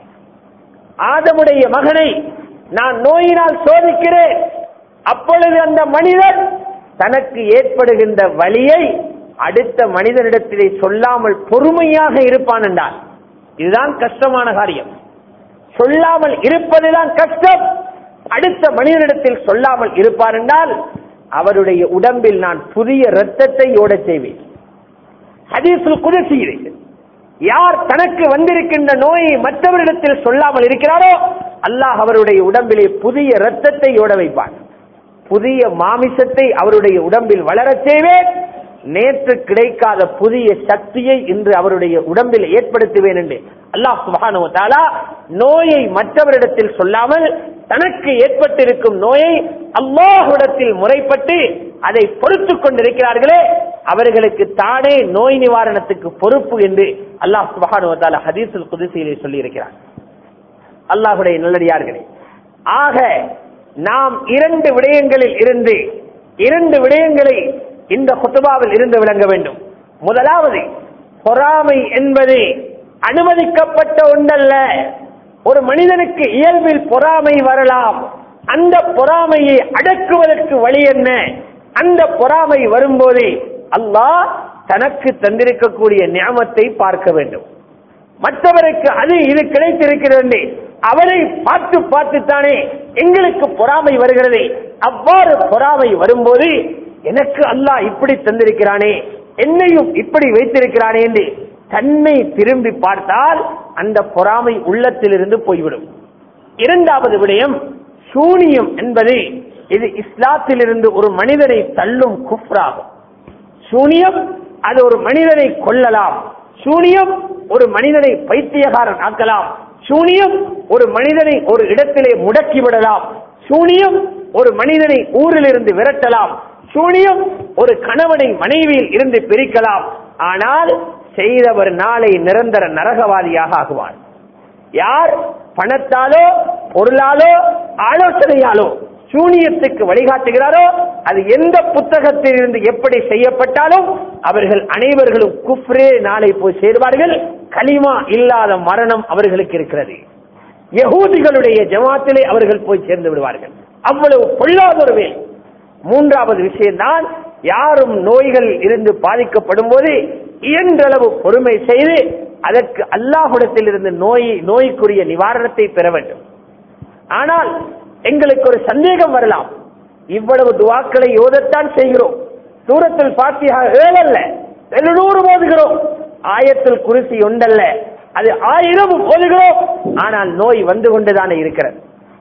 ஆதமுடைய மகனை நான் நோயினால் சோதிக்கிறேன் அப்பொழுது அந்த மனிதன் தனக்கு ஏற்படுகின்ற வலியை அடுத்த மனிதனிடத்திலே சொல்லாமல் பொறுமையாக இருப்பான் என்றார் இதுதான் கஷ்டமான காரியம் சொல்லாமல் இருப்பதுதான் கஷ்டம் அடுத்த மனிதனிடத்தில் சொல்லாமல் இருப்பார் என்றால் அவருடைய உடம்பில் நான் புதிய ரத்தத்தை ஓடச் செய்வேன் ஹதீஸுல் குதிசி இது யார் தனக்கு வந்திருக்கின்ற நோயை மற்றவரிடத்தில் சொல்லாமல் இருக்கிறாரோ அல்லாஹ் அவருடைய உடம்பிலே புதிய ரத்தத்தை ஓட வைப்பான் புதிய மாமிசத்தை அவருடைய உடம்பில் வளரச் செய்வேன் நேற்று கிடைக்காத புதிய சக்தியை இன்று அவருடைய உடம்பில் ஏற்படுத்துவேன் என்று அல்லாஹ் சுபஹானஹு வ தஆலா நோயை மற்றவரிடத்தில் சொல்லாமல் தனக்கு ஏற்பட்டிருக்கும் நோயை அல்லாஹ்விடத்தில் முறைப்பட்டு அதை பொறுத்துக் கொண்டிருக்கிறார்களே அவர்களுக்கு தானே நோய் நிவாரணத்துக்கு பொறுப்பு என்று அல்லாஹ் சுபஹானஹு வ தஆலா ஹதீஸுல் குதுசியிலே சொல்லி இருக்கிறார் அல்லாஹ்வுடைய நல்லடியார்களே ஆக நாம் இரண்டு விடயங்களில் இருந்து இரண்டு விடயங்களை இந்த குத்துபாவில் இருந்து விளங்க வேண்டும் முதலாவது பொறாமை என்பது அனுமதிக்கப்பட்ட ஒன்றல்ல ஒரு மனிதனுக்கு இயல்பில் பொறாமை வரலாம் அந்த பொறாமையை அடக்குவதற்கு வழி என்ன அந்த பொறாமை வரும்போது அல்லாஹ் தனக்கு தந்திருக்கக்கூடிய ஞாபத்தை பார்க்க வேண்டும் மற்றவருக்கு அது இது கிடைத்திருக்கிறது அவரை பார்த்து பார்த்துத்தானே எங்களுக்கு பொறாமை வருகிறது அவ்வாறு பொறாமை வரும்போது எனக்கு அல்லாஹ் இப்படி தந்திருக்கிறானே என்னையும் இப்படி வைத்திருக்கிறானே என்று தன்னை திரும்பி பார்த்தால் அந்த பொறாமை உள்ளத்திலிருந்து போய்விடும் இரண்டாவது விடயம் சூனியம் என்பது இது இஸ்லாத்திலிருந்து ஒரு மனிதனை தள்ளும் குஃப்ராகும் சூனியம் அது ஒரு மனிதனை கொல்லலாம் சூனியம் ஒரு மனிதனை பைத்தியகாரன் ஆக்கலாம் சூனியம் ஒரு மனிதனை ஒரு இடத்திலே முடக்கி விடலாம் சூனியம் ஒரு மனிதனை ஊரிலிருந்து விரட்டலாம் சூனியம் ஒரு கணவனை மனைவியில் இருந்து பிரிக்கலாம் ஆனால் செய்தவர் நாளை நிரந்தர நரகவாதியாக ஆகுவார் யார் பணத்தாலோ பொருளாலோ ஆலோசனையாலோ சூனியத்துக்கு வழிகாட்டுகிறாரோ அது எந்த புத்தகத்தில் இருந்து எப்படி செய்யப்பட்டாலும் அவர்கள் அனைவர்களும் குஃப்ரே நாளை போய் சேர்வார்கள் கலிமா இல்லாத மரணம் அவர்களுக்கு இருக்கிறது யகூதிகளுடைய ஜமாத்திலே அவர்கள் போய் சேர்ந்து விடுவார்கள் அவ்வளவு பொல்லாத ஒரு வேல் மூன்றாவது விஷயம்தான் யாரும் நோய்கள் இருந்து பாதிக்கப்படும் போது இயன்றளவு பொறுமை செய்து அதற்கு அல்லாஹுடத்தில் இருந்து நோய் நோய்க்குரிய நிவாரணத்தை பெற வேண்டும் ஆனால் எங்களுக்கு ஒரு சந்தேகம் வரலாம் இவ்வளவு துவாக்களை ஓதத்தான் செய்கிறோம் சூரத்தில் பாத்தியாக ஏழல்ல எழுநூறு ஓதுகிறோம் ஆயத்தில் குருசி ஒன்றல்ல அது ஆயிரம் ஓதுகிறோம் ஆனால் நோய் வந்து கொண்டுதானே இருக்கிறது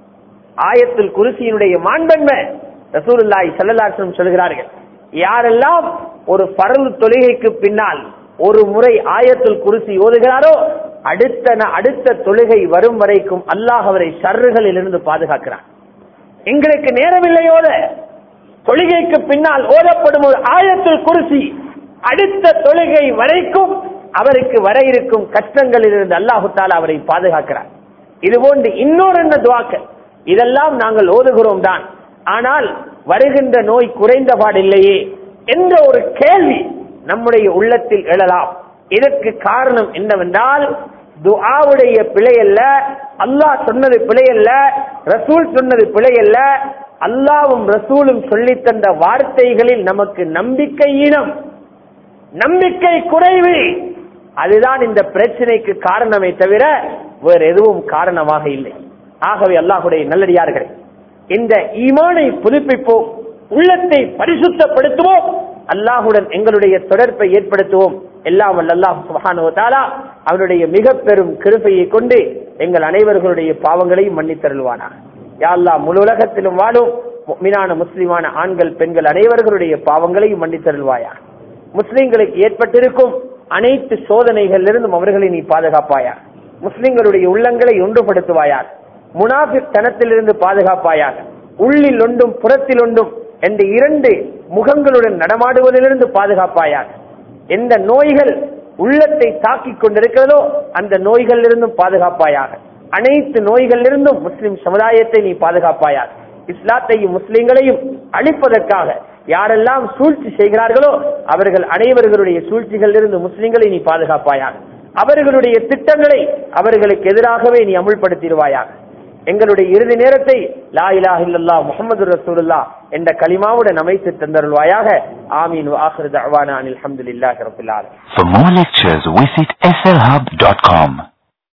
ஆயத்தில் குருசியினுடைய மாண்பன்மை ரசூலுல்லாஹி ஸல்லல்லாஹு சொல்கிறார்கள் யாரெல்லாம் ஒரு பரல் தொழுகைக்கு பின்னால் ஒரு முறை ஆயத்துல் குருசி ஓதுகிறாரோ அடுத்த ந- அடுத்த தொழுகை வரும் வரைக்கும் அல்லாஹ் அவரை ஷர்றுகளில் இருந்து பாதுகாக்கிறான் எங்களுக்கு நேரமில்லை ஓத தொழுகைக்கு பின்னால் ஓதப்படும் ஒரு ஆயத்துல் குருசி அடுத்த தொழுகை வரைக்கும் அவருக்கு வர இருக்கும் கஷ்டங்களில் இருந்து அல்லாஹு தாலா அவரை பாதுகாக்கிறார் இது போன்று இன்னொரு என்ன துவாக்கள் இதெல்லாம் நாங்கள் ஓதுகிறோம் தான் ஆனால் வருகின்ற நோய் குறைந்த பாடில்லையே என்ற ஒரு கேள்வி நம்முடைய உள்ளத்தில் எழலாம் இதற்கு காரணம் என்னவென்றால் துஆவுடைய பிழை அல்ல அல்லாஹ் சொன்னது பிழை அல்ல ரசூல் சொன்னது பிழை அல்ல அல்லாவும் ரசூலும் சொல்லித் தந்த வார்த்தைகளில் நமக்கு நம்பிக்கை ஈனம் நம்பிக்கை குறைவு அதுதான் இந்த பிரச்சனைக்கு காரணமே தவிர வேறு எதுவும் காரணமாக இல்லை ஆகவே அல்லாஹுடைய நல்லடியார்களே இந்த ஈமானை புதுப்பிப்போம் உள்ளத்தை பரிசுத்தப்படுத்துவோம் அல்லாஹுடன் எங்களுடைய தொடர்பை ஏற்படுத்துவோம் எல்லாம் வல்ல அல்லாஹ் சுப்ஹானஹு வ தஆலா அவனுடைய மிக பெரும் கிருபையை கொண்டு எங்கள் அனைவர்களுடைய பாவங்களையும் மன்னித்தருள்வானாக யா அல்லாஹ் முழு உலகத்திலும் வாழும் முஃமினான முஸ்லிமான ஆண்கள் பெண்கள் அனைவர்களுடைய பாவங்களையும் மன்னித்தருள்வாயா முஸ்லிம்களுக்கு ஏற்பட்டிருக்கும் அனைத்து சோதனைகளிலிருந்தும் அவர்களை நீ பாதுகாப்பாயா முஸ்லிம்களுடைய உள்ளங்களை ஒன்றுபடுத்துவாயா முனாஃபிக் தனத்திலிருந்து பாதுகாப்பாயாக உள்ளில் ஒன்றும் புறத்தில் ஒன்றும் என்ற இரண்டு முகங்களுடன் நடமாடுவதிலிருந்து பாதுகாப்பாயாக எந்த நோய்கள் உள்ளத்தை தாக்கிக் கொண்டிருக்கிறதோ அந்த நோய்களிலிருந்தும் பாதுகாப்பாயாக அனைத்து நோய்களிலிருந்தும் முஸ்லிம் சமுதாயத்தை நீ பாதுகாப்பாயாக இஸ்லாத்தையும் முஸ்லிம்களையும் அழிப்பதற்காக யாரெல்லாம் சூழ்ச்சி செய்கிறார்களோ அவர்கள் அனைவர்களுடைய சூழ்ச்சிகளிலிருந்து முஸ்லிம்களை நீ பாதுகாப்பாயாக அவர்களுடைய திட்டங்களை அவர்களுக்கு எதிராகவே நீ அமுல்படுத்திடுவாயாக எங்களுடைய இறுதி நேரத்தை லா இலாஹ இல்லல்லாஹ் முஹம்மது ரசூலுல்லாஹ் என்ற கலிமாவுடன் அமைத்து தந்தருள்வாயாக ஆமீன் ஆஹிரு தஅவானா அனில் ஹம்துலில்லாஹி ரப்பில் ஆலமீன் For more lectures, visit slhub.com.